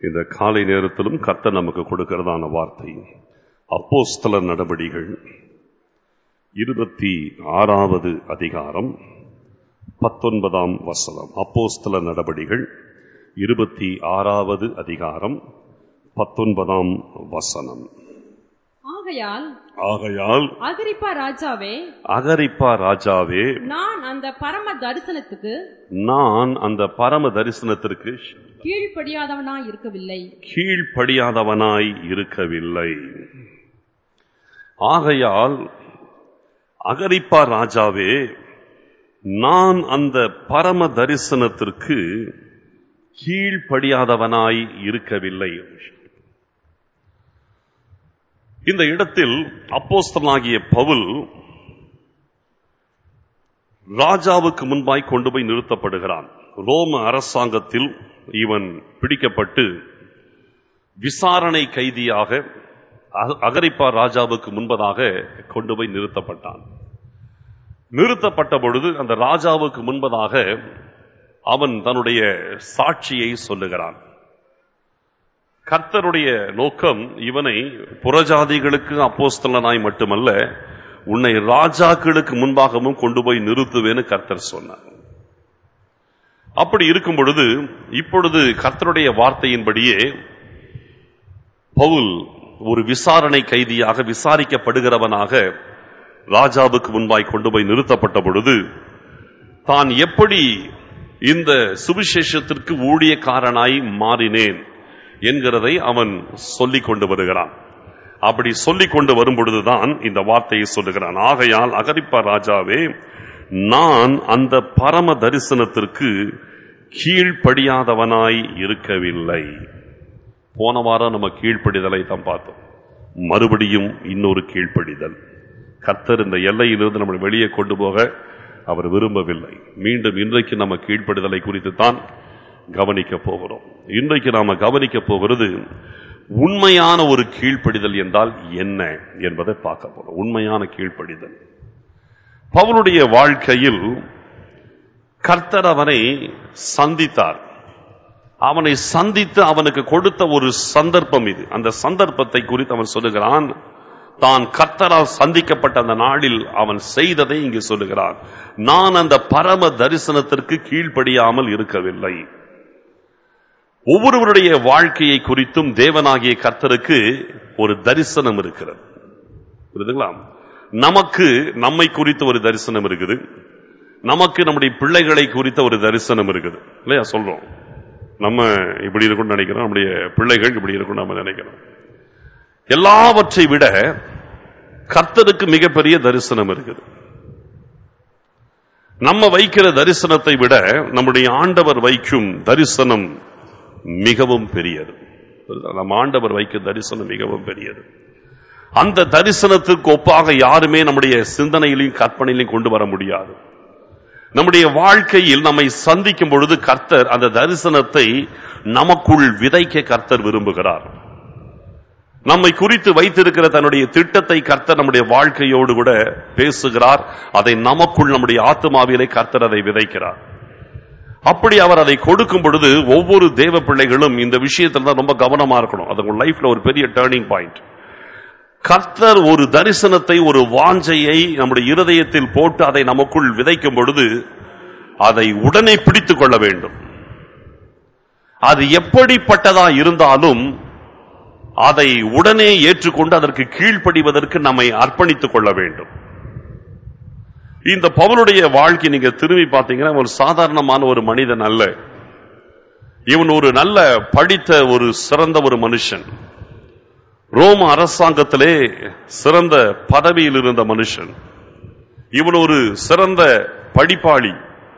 இந்த காலை நேரத்திலும் கர்த்தர் நமக்கு கொடுக்கிறதான வார்த்தை அப்போஸ்தல நடபடிகள் இருபத்தி ஆறாவது அதிகாரம் பத்தொன்பதாம் வசனம் அப்போஸ்தல நடபடிகள் இருபத்தி ஆறாவது அதிகாரம் பத்தொன்பதாம் வசனம் ஆகையால் ஆகையால் அகிரிப்பா ராஜாவே அகரிப்பா ராஜாவே நான் அந்த பரம தரிசனத்துக்கு நான் அந்த பரம தரிசனத்திற்கு கீழ்ப்படியாதவனாய் இருக்கவில்லை கீழ்ப்படியாதவனாய் இருக்கவில்லை ஆகையால் அகரிப்பா ராஜாவே நான் அந்த பரம தரிசனத்திற்கு கீழ்ப்படியாதவனாய் இருக்கவில்லை இந்த இடத்தில் அப்போஸ்தலனாகிய பவுல் ராஜாவுக்கு முன்பாய் கொண்டு போய் நிறுத்தப்படுகிறான் ரோம அரசாங்கத்தில் இவன் பிடிக்கப்பட்டு விசாரணை கைதியாக அக- அகரிப்பா ராஜாவுக்கு முன்பதாக கொண்டு போய் நிறுத்தப்பட்டான் நிறுத்தப்பட்ட பொழுது அந்த ராஜாவுக்கு முன்பதாக அவன் தன்னுடைய சாட்சியை சொல்லுகிறான் கர்த்தருடைய நோக்கம் இவனை புறஜாதிகளுக்கு அப்போஸ்தலனாய் மட்டுமல்ல உன்னை ராஜாக்களுக்கு முன்பாகவும் கொண்டு போய் நிறுத்துவேன்னு கர்த்தர் சொன்னார் அப்படி இருக்கும் பொழுது இப்பொழுது கர்த்தருடைய வார்த்தையின்படியே பவுல் ஒரு விசாரணை கைதியாக விசாரிக்கப்படுகிறவனாக ராஜாவுக்கு முன்பாய் கொண்டு போய் நிறுத்தப்பட்ட பொழுது தான் எப்படி இந்த சுவிசேஷத்திற்கு ஊழியக்காரனாய் மாறினேன் என்கிறதை அவன் சொல்லிக் கொண்டு வருகிறான் அப்படி சொல்லிக் கொண்டு வரும் பொழுதுதான் இந்த வார்த்தையை சொல்லுகிறான் ஆகையால் அகரிப்பா ராஜாவே நான் அந்த பரம தரிசனத்திற்கு கீழ்ப்படியாதவனாய் இருக்கவில்லை போன வாரம் நம்ம கீழ்ப்படிதலை தான் பார்த்தோம் மறுபடியும் இன்னொரு கீழ்ப்படிதல் கர்த்தர் இந்த எல்லையிலிருந்து நம்மளை வெளியே கொண்டு போக அவர் விரும்பவில்லை மீண்டும் இன்றைக்கு நம்ம கீழ்ப்படிதலை குறித்து தான் கவனிக்க போகிறோம் இன்றைக்கு நாம கவனிக்க போகிறது உண்மையான ஒரு கீழ்ப்படிதல் என்றால் என்ன என்பதை பார்க்க போறோம் உண்மையான கீழ்ப்படிதல் பவுலுடைய வாழ்க்கையில் கர்த்தர் அவனை சந்தித்தார் அவனை சந்தித்து அவனுக்கு கொடுத்த ஒரு சந்தர்ப்பம் இது அந்த சந்தர்ப்பத்தை குறித்து அவன் சொல்லுகிறான் தான் கர்த்தரால் சந்திக்கப்பட்ட அந்த நாளில் அவன் செய்ததை இங்கு சொல்லுகிறான் நான் அந்த பரம தரிசனத்திற்கு கீழ்ப்படியாமல் இருக்கவில்லை ஒவ்வொருவருடைய வாழ்க்கையை குறித்தும் தேவனாகிய கர்த்தருக்கு ஒரு தரிசனம் இருக்கிறது புரியுதுங்களா நமக்கு நம்மை குறித்த ஒரு தரிசனம் இருக்குது நமக்கு நம்முடைய பிள்ளைகளை குறித்த ஒரு தரிசனம் இருக்குது இல்லையா சொல்றோம் நம்ம இப்படி இருக்கும்னு நினைக்கிறோம் நம்முடைய பிள்ளைகள் இப்படி இருக்கும் நம்ம நினைக்கிறோம் எல்லாவற்றை விட கர்த்தருக்கு மிகப்பெரிய தரிசனம் இருக்குது நம்ம வைக்கிற தரிசனத்தை விட நம்முடைய ஆண்டவர் வைக்கும் தரிசனம் மிகவும் பெரியது நம்ம ஆண்டவர் வைக்கும் தரிசனம் மிகவும் பெரியது அந்த தரிசனத்துக்கு ஒப்பாக யாருமே நம்முடைய சிந்தனையிலையும் கற்பனையிலையும் கொண்டு வர முடியாது நம்முடைய வாழ்க்கையில் நம்மை சந்திக்கும் பொழுது கர்த்தர் அந்த தரிசனத்தை நமக்குள் விதைக்க கர்த்தர் விரும்புகிறார் நம்மை குறித்து வைத்திருக்கிற தன்னுடைய திட்டத்தை கர்த்தர் நம்முடைய வாழ்க்கையோடு கூட பேசுகிறார் அதை நமக்குள் நம்முடைய ஆத்மாவிலே கர்த்தர் அதை விதைக்கிறார் அப்படி அவர் அதை கொடுக்கும் பொழுது ஒவ்வொரு தேவ பிள்ளைகளும் இந்த விஷயத்துல தான் ரொம்ப கவனமா இருக்கணும் அது உங்க லைஃப்ல ஒரு பெரிய டேர்னிங் பாயிண்ட் கர்த்தர் ஒரு தரிசனத்தை ஒரு வாஞ்சையை நம்முடைய இருதயத்தில் போட்டு அதை நமக்குள் விதைக்கும் பொழுது அதை உடனே பிடித்துக் கொள்ள வேண்டும் அது எப்படிப்பட்டதா இருந்தாலும் அதை உடனே ஏற்றுக்கொண்டு அதற்கு கீழ்ப்படிவதற்கு நம்மை அர்ப்பணித்துக் கொள்ள வேண்டும் இந்த பவுலுடைய வாழ்க்கை நீங்க திரும்பி பார்த்தீங்கன்னா ஒரு சாதாரணமான ஒரு மனிதன் அல்ல இவன் ஒரு நல்ல படித்த ஒரு சிறந்த ஒரு மனுஷன் ரோம அரசாங்கத்திலே சிறந்த பதவியில் இருந்த மனுஷன் இவன் ஒரு சிறந்த படிப்பாளி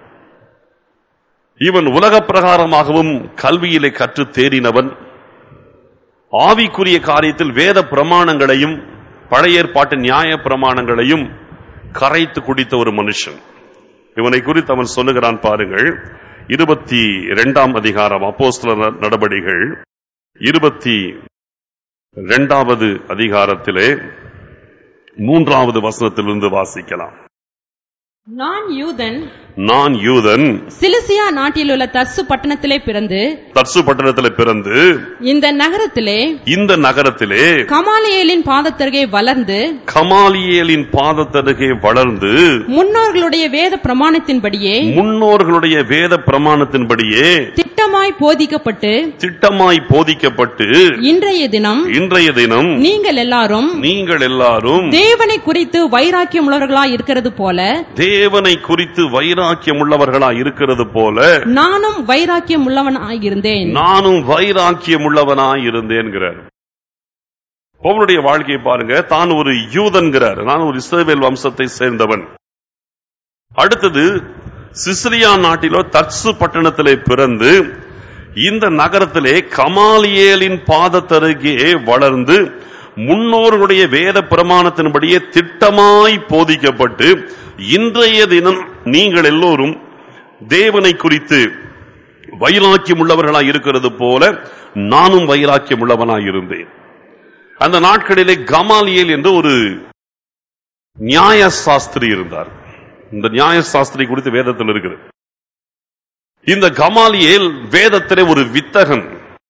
இவன் உலக பிரகாரமாகவும் கல்வியிலே கற்று தேறினவன் ஆவிக்குரிய காரியத்தில் வேத பிரமாணங்களையும் பழைய ஏற்பாட்டு நியாய பிரமாணங்களையும் கரைத்து குடித்த ஒரு மனுஷன் இவனை குறித்து அவன் சொல்லுகிறான் பாருங்கள் இருபத்தி இரண்டாம் அதிகாரம் அப்போஸ்தல நடபடிகள் இருபத்தி இரண்டாவது அதிகாரத்திலே மூன்றாவது வசனத்திலிருந்து வாசிக்கலாம் நான் யூதன் நான் யூதன் சிலிசியா நாட்டிலுள்ள தர்சு பட்டணத்திலே பிறந்து தர்சு பட்டணத்திலே பிறந்து இந்த நகரத்திலே இந்த நகரத்திலே கமாலியேலின் பாதத்தருகே வளர்ந்து கமாலியேலின் பாதத்தருகே வளர்ந்து முன்னோர்களுடைய வேத பிரமாணத்தின்படியே முன்னோர்களுடைய வேத பிரமாணத்தின்படியே திட்டமாய் போதிக்கப்பட்டு திட்டமாய் போதிக்கப்பட்டு இன்றைய தினம் இன்றைய தினம் நீங்கள் எல்லாரும் நீங்கள் எல்லாரும் தேவனை குறித்து வைராக்கியம் உள்ளவர்களாய் இருக்கிறது போல தேவனை குறித்து வைராக்கியம் உள்ளவர்களா இருக்கிறது போல நானும் வைராக்கியம் உள்ளவனாய் இருந்தேன் நானும் வைராக்கியம் உள்ளவனாய் இருந்தேன்கிறார் பவுலுடைய வாழ்க்கையை பாருங்க தான் ஒரு யூதன்கிறார் நான் ஒரு இஸ்ரவேல் வம்சத்தை சேர்ந்தவன் அடுத்தது சிசிலியா நாட்டிலோ தர்சு பட்டணத்திலே பிறந்து இந்த நகரத்திலே கமாலியேலின் பாதத்தருகே வளர்ந்து முன்னோர்களுடைய வேத பிரமாணத்தின்படியே திட்டமாய் போதிக்கப்பட்டு இன்றைய தினம் நீங்கள் எல்லோரும் தேவனை குறித்து வைராக்கியம் உள்ளவர்களாய் இருக்கிறது போல நானும் வைராக்கியம் உள்ளவனாய் இருந்தேன் அந்த நாட்களிலே கமாலியேல் என்று ஒரு நியாய சாஸ்திரி இருந்தார் இந்த நியாய சாஸ்திரி குறித்து வேதத்தில் இருக்குது இந்த கமாலியேல் வேதத்திலே ஒரு வித்தகன்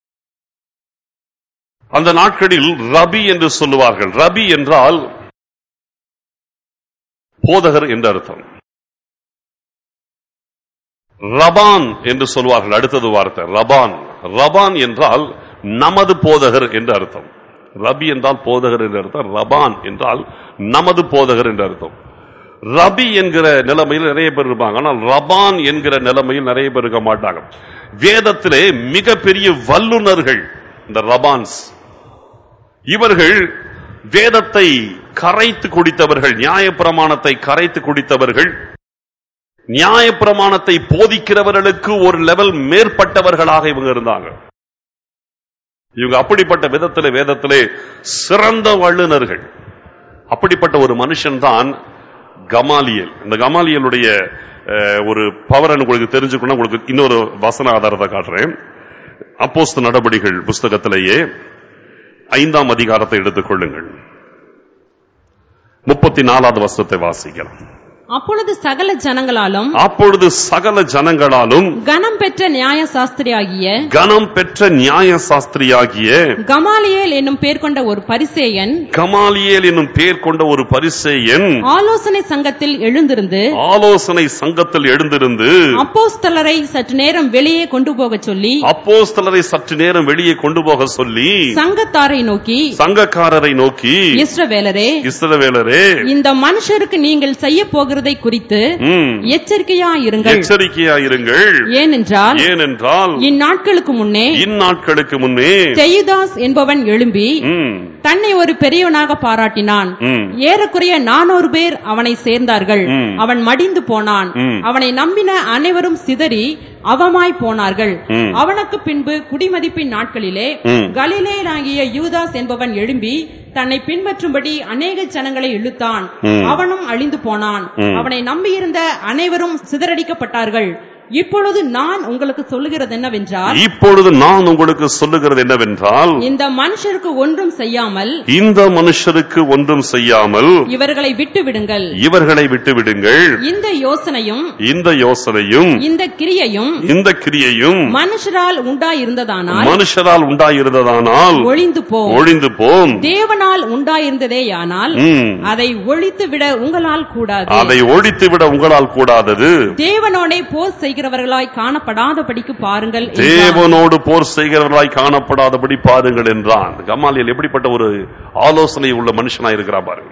அந்த நாட்களில் ரபி என்று சொல்லுவார்கள் ரபி என்றால் போதகர் என்று அர்த்தம் ரபான் என்று சொல்வார்கள் அடுத்தது வார்த்தை ரபான் ரபான் என்றால் நமது போதகர் என்று அர்த்தம் ரபி என்றால் போதகர் என்று அர்த்தம் ரபான் என்றால் நமது போதகர் என்று அர்த்தம் ரபி என்கிற நிலைமையில் நிறைய பேர் இருப்பாங்க ஆனால் ரபான் என்கிற நிலைமையில் நிறைய பேர் இருக்க மாட்டாங்க வேதத்திலே மிகப்பெரிய வல்லுனர்கள் இந்த ரபான்ஸ் இவர்கள் வேதத்தை கரைத்து குடித்தவர்கள் நியாயப்பிரமாணத்தை கரைத்து குடித்தவர்கள் நியாயப்பிரமாணத்தை போதிக்கிறவர்களுக்கு ஒரு லெவல் மேற்பட்டவர்களாக இவங்க இருந்தாங்க இவங்க அப்படிப்பட்ட விதத்திலே வேதத்திலே சிறந்த வல்லுனர்கள் அப்படிப்பட்ட ஒரு மனுஷன் தான் கமாலியல் இந்த கமாலியலுடைய அஹ், ஒரு பவர் உங்களுக்கு தெரிஞ்சுக்கணும் உங்களுக்கு இன்னொரு வசன ஆதாரத்தை காட்டுறேன் அப்போஸ்த நடபடிகள் புஸ்தகத்திலேயே ஐந்தாம் அதிகாரத்தை எடுத்துக் கொள்ளுங்கள் முப்பத்தி நாலாவது வசனத்தை வாசிக்கலாம் அப்பொழுது சகல ஜனங்களாலும் அப்பொழுது சகல ஜனங்களாலும் கனம் பெற்ற நியாய சாஸ்திரியாகிய கனம் பெற்ற நியாய சாஸ்திரியாகிய கமாலியேல் என்னும் பேர் கொண்ட ஒரு பரிசேயன் கமாலியேல் என்னும் பேர் கொண்ட ஒரு பரிசேயன் ஆலோசனை சங்கத்தில் எழுந்திருந்து ஆலோசனை சங்கத்தில் எழுந்திருந்து அப்போஸ்தலரை சற்று நேரம் வெளியே கொண்டு போகச் சொல்லி அப்போஸ்தலரை சற்று நேரம் வெளியே கொண்டு போக சொல்லி சங்கத்தாரை நோக்கி சங்கக்காரரை நோக்கி இஸ்ரவேலரே இஸ்ரவேலரே இந்த மனுஷருக்கு நீங்கள் செய்ய போகிறதை குறித்து ம், எச்சரிக்கையா இருங்கள் எச்சரிக்கையாயிருங்கள் ஏனென்றால் ஏனென்றால் இந்நாட்களுக்கு முன்னே இந்நாட்களுக்கு முன்னே தெயுதாஸ் என்பவன் எழும்பி ம், தன்னை ஒரு பெரியவனாக பாராட்டினான் ம், ஏறக்குறைய நானூறு பேர் அவனை சேர்ந்தார்கள் ம். அவன் மடிந்து போனான் ம். அவனை நம்பின அனைவரும் சிதறி அவமாய் போனார்கள் ம். அவனுக்கு பின்பு குடிமதிப்பின் நாட்களிலே ம். கலிலேயனாகிய யூதாஸ் என்பவன் எழும்பி தன்னை பின்பற்றும்படி அநேக ஜனங்களை இழுத்தான் ம். அவனும் அழிந்து போனான் ம். அவனை நம்பியிருந்த அனைவரும் சிதறடிக்கப்பட்டார்கள் இப்பொழுது நான் உங்களுக்கு சொல்லுகிறது என்னவென்றால் இப்பொழுது நான் உங்களுக்கு சொல்லுகிறது என்னவென்றால் இந்த மனுஷருக்கு ஒன்றும் செய்யாமல் இந்த மனுஷருக்கு ஒன்றும் செய்யாமல் இவர்களை விட்டு விடுங்கள் இவர்களை விட்டுவிடுங்கள் இந்த யோசனையும் இந்த யோசனையும் இந்த கிரியையும் இந்த கிரியையும் மனுஷரால் உண்டாயிருந்ததானால் மனுஷரால் உண்டாயிருந்ததானால் ஒழிந்து போம் ஒழிந்து போம் தேவனால் உண்டாயிருந்ததேயானால் ம், அதை ஒழித்து விட உங்களால் கூடாது அதை ஒழித்துவிட உங்களால் கூடாதது தேவனோடே போர் செய்கிறவர்களாய் காணப்படாதபடிக்கு பாருங்கள் என்றார். தேவனோடு போர் செய்கிறவர்களாய் காணப்படாதபடி பாருங்கள் என்றான் கமாலியல் எப்படிப்பட்ட ஒரு ஆலோசனை உள்ள மனுஷனா இருக்கிறா பாருங்க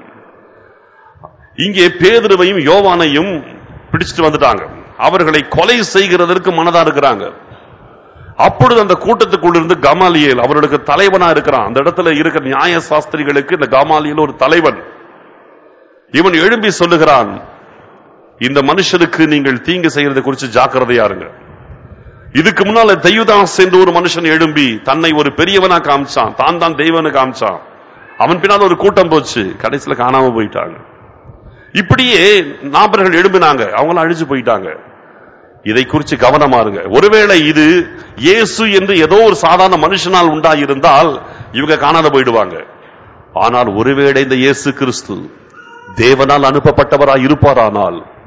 இங்கே பேதுருவையும் யோவானையும் பிடிச்சிட்டு வந்துட்டாங்க அவர்களை கொலை செய்கிறதற்கு மனதா இருக்கிறாங்க அப்பொழுது அந்த கூட்டத்துக்குள்ள இருந்து கமாலியல் அவர்களுக்கு தலைவனா இருக்கிறான் அந்த இடத்துல இருக்கிற நியாய சாஸ்திரிகளுக்கு இந்த கமாலியல் ஒரு தலைவன் இவன் எழும்பி சொல்லுகிறான் இந்த மனுஷனுக்கு நீங்கள் தீங்கு செய்யறதை குறித்து ஜாக்கிரதையா இருங்க இதுக்கு முன்னால தெய்வதாஸ் என்று ஒரு மனுஷன் எழும்பி தன்னை ஒரு பெரியவனா காமிச்சான் தான் தான் தெய்வனு காமிச்சான் அவன் பின்னால் ஒரு கூட்டம் போச்சு கடைசியில காணாம போயிட்டாங்க இப்படியே நாபர்கள் எழும்பினாங்க அவங்களும் அழிஞ்சு போயிட்டாங்க இதை குறித்து கவனமா இருங்க ஒருவேளை இது இயேசு என்று ஏதோ ஒரு சாதாரண மனுஷனால் உண்டாயிருந்தால் இவங்க காணாத போயிடுவாங்க ஆனால் ஒருவேளை இந்த இயேசு கிறிஸ்து தேவனால் அனுப்பப்பட்டவராய் இருப்பாரானால்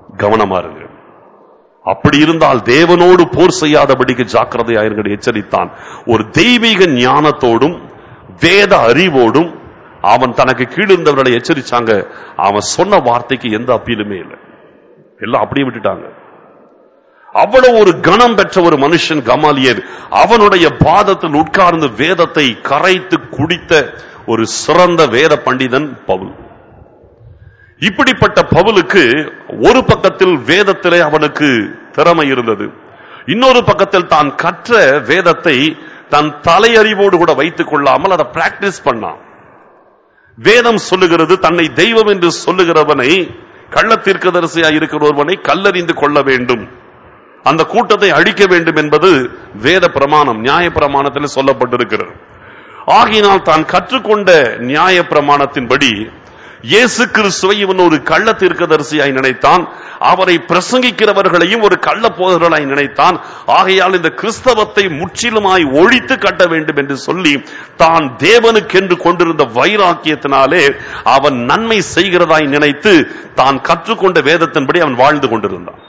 கவனமா இருங்க அப்படி இருந்தால் தேவனோடு போர் செய்யாதபடிக்கு ஜாக்கிரதையாயிருங்கள் எச்சரித்தான் ஒரு தெய்வீக ஞானத்தோடும் வேத அறிவோடும் அவன் தனக்கு கீழிருந்தவர்களை எச்சரிச்சாங்க அவன் சொன்ன வார்த்தைக்கு எந்த அப்பீலுமே இல்லை எல்லாம் அப்படியே விட்டுட்டாங்க அவ்வளவு ஒரு கணம் பெற்ற ஒரு மனுஷன் கமாலியர் அவனுடைய பாதத்தில் உட்கார்ந்து வேதத்தை கரைத்து குடித்த ஒரு சிறந்த வேத பண்டிதன் பவுல் இப்படிப்பட்ட பவுலுக்கு ஒரு பக்கத்தில் வேதத்திலே அவனுக்கு திறமை இருந்தது இன்னொரு பக்கத்தில் தான் கற்ற வேதத்தை தன் தலையறிவோடு கூட வைத்துக் கொள்ளாமல் அதை பிராக்டிஸ் பண்ணான் வேதம் சொல்லுகிறது தன்னை தெய்வம் என்று சொல்லுகிறவனை கள்ள தீர்க்கதரிசியாய் இருக்கிற ஒருவனை கல்லறிந்து கொள்ள வேண்டும் அந்த கூட்டத்தை அழிக்க வேண்டும் என்பது வேத பிரமாணம் நியாய பிரமாணத்தில் சொல்லப்பட்டிருக்கிறது ஆகினால் தான் கற்றுக்கொண்ட நியாய பிரமாணத்தின்படி இயேசு கிறிஸ்துவை இவன் ஒரு கள்ள தீர்க்கதரிசியாய் நினைத்தான் அவரை பிரசங்கிக்கிறவர்களையும் ஒரு கள்ள போதர்களாய் நினைத்தான் ஆகையால் இந்த கிறிஸ்தவத்தை முற்றிலுமாய் ஒழித்து கட்ட வேண்டும் என்று சொல்லி தான் தேவனுக்கென்று கொண்டிருந்த வைராக்கியத்தினாலே அவன் நன்மை செய்கிறதாய் நினைத்து தான் கற்றுக்கொண்ட வேதத்தின்படி அவன் வாழ்ந்து கொண்டிருந்தான்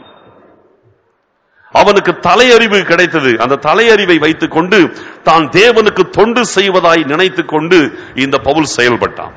அவனுக்கு தலையறிவு கிடைத்தது அந்த தலையறிவை வைத்துக் கொண்டு தான் தேவனுக்கு தொண்டு செய்வதாய் நினைத்துக் கொண்டு இந்த பவுல் செயல்பட்டான்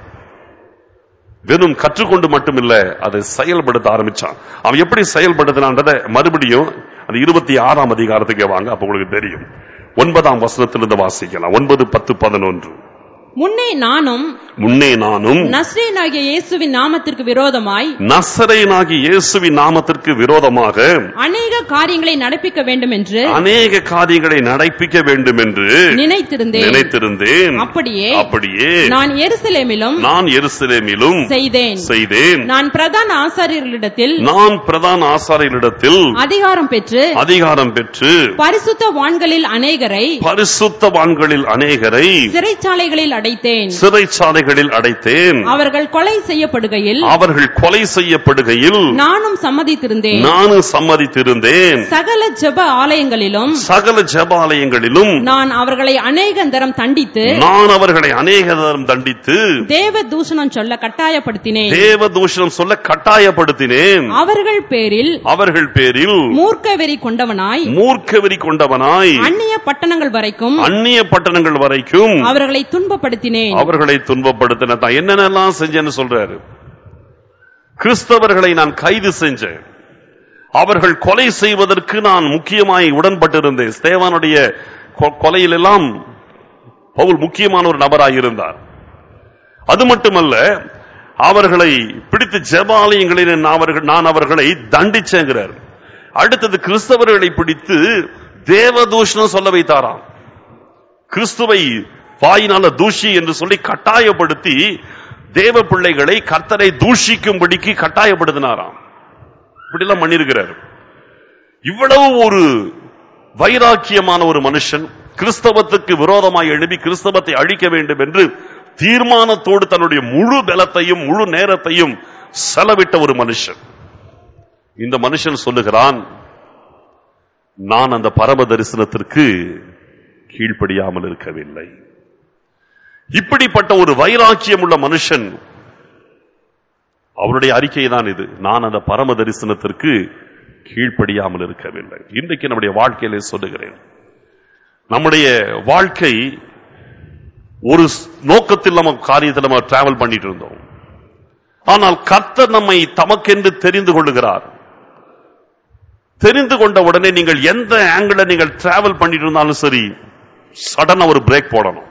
வெறும் கற்றுக்கொண்டு மட்டுமில்ல அதை செயல்படுத்த ஆரம்பிச்சான் அவன் எப்படி செயல்படுத்தினான்றத மறுபடியும் அந்த இருபத்தி ஆறாம் அதிகாரத்துக்கு வாங்க அப்ப உங்களுக்கு தெரியும் ஒன்பதாம் வசனத்திலிருந்து வாசிக்கலாம் ஒன்பது பத்து பதினொன்று முன்னே நானும் முன்னே நானும் நஸ்ரேனாகிய இயேசுவின் நாமத்திற்கு விரோதமாய் நசரேனாகி இயேசுவின் நாமத்திற்கு விரோதமாக அநேக காரியங்களை நடப்பிக்க வேண்டும் என்று அநேக காரியங்களை நடப்பிக்க வேண்டும் என்று நினைத்திருந்தேன் நினைத்திருந்தேன் அப்படியே அப்படியே நான் எருசலேமிலும் நான் எருசலேமிலும் செய்தேன் செய்தேன் நான் பிரதான ஆசாரியர்களிடத்தில் நான் பிரதான ஆசாரியர்களிடத்தில் அதிகாரம் பெற்று அதிகாரம் பெற்று பரிசுத்த வான்களில் அநேகரை பரிசுத்தவான்களில் அநேகரை சிறைச்சாலைகளில் அடைத்தேன் சிறைச்சாலைகளில் அடைத்தேன் அவர்கள் கொலை செய்யப்படுகையில் அவர்கள் கொலை செய்யப்படுகையில் நானும் சம்மதித்திருந்தேன் நானும் சம்மதித்திருந்தேன் சகல ஜெப ஆலயங்களிலும் சகல ஜெபாலயங்களிலும் நான் அவர்களை அநேகந்தரம் தண்டித்து நான் அவர்களை அநேக தரம் தண்டித்து தேவ தூஷணம் சொல்ல கட்டாயப்படுத்தினேன் தேவ தூஷணம் சொல்ல கட்டாயப்படுத்தினேன் அவர்கள் பேரில் அவர்கள் பேரில் மூர்க்க வெறி கொண்டவனாய் மூர்க்கவெறி கொண்டவனாய் அந்நிய பட்டணங்கள் வரைக்கும் அந்நிய பட்டணங்கள் வரைக்கும் அவர்களை துன்பப்படுத்தினேன் அவர்களை துன்பப்படுத்தின தான் என்னென்னலாம் செஞ்சேன்னு சொல்றாரு கிறிஸ்தவர்களை நான் கைது செஞ்சேன் அவர்கள் கொலை செய்வதற்கு நான் முக்கியமாய் உடன்பட்டிருந்தேன் ஸ்தேவானுடைய கொ- கொலையிலெல்லாம் பவுல் முக்கியமான ஒரு நபராய் இருந்தார் அது மட்டுமல்ல அவர்களை பிடித்து ஜெபாலயங்களில் நான் அவர்கள் நான் அவர்களை தண்டிச்சேங்கிறார் அடுத்தது கிறிஸ்தவர்களை பிடித்து தேவதூஷணம் சொல்ல வைத்தாராம் கிறிஸ்துவை வாயினால தூஷி என்று சொல்லி கட்டாயப்படுத்தி தேவ பிள்ளைகளை கர்த்தரை தூஷிக்கும்படிக்கு கட்டாயப்படுத்தினாராம் இப்படிலாம் பண்ணிருக்கிறார் இவ்வளவு ஒரு வைராக்கியமான ஒரு மனுஷன் கிறிஸ்தவத்துக்கு விரோதமாய் எழுப்பி கிறிஸ்தவத்தை அழிக்க வேண்டும் என்று தீர்மானத்தோடு தன்னுடைய முழு பலத்தையும் முழு நேரத்தையும் செலவிட்ட ஒரு மனுஷன் இந்த மனுஷன் சொல்லுகிறான் நான் அந்த பரம தரிசனத்திற்கு கீழ்ப்படியாமல் இருக்கவில்லை இப்படிப்பட்ட ஒரு வைராக்கியம் உள்ள மனுஷன் அவருடைய அறிக்கை தான் இது நான் அந்த பரம தரிசனத்திற்கு கீழ்ப்படியாமல் இருக்கவில்லை இன்றைக்கு நம்முடைய வாழ்க்கையிலே சொல்லுகிறேன் நம்முடைய வாழ்க்கை ஒரு ஸ்- நோக்கத்தில் நம்ம காரியத்தில் நம்ம டிராவல் பண்ணிட்டு இருந்தோம் ஆனால் கர்த்தர் நம்மை தமக்கென்று தெரிந்து கொள்ளுகிறார் தெரிந்து கொண்ட உடனே நீங்கள் எந்த ஆங்கிள் நீங்கள் டிராவல் பண்ணிட்டு இருந்தாலும் சரி சடனா ஒரு பிரேக் போடணும்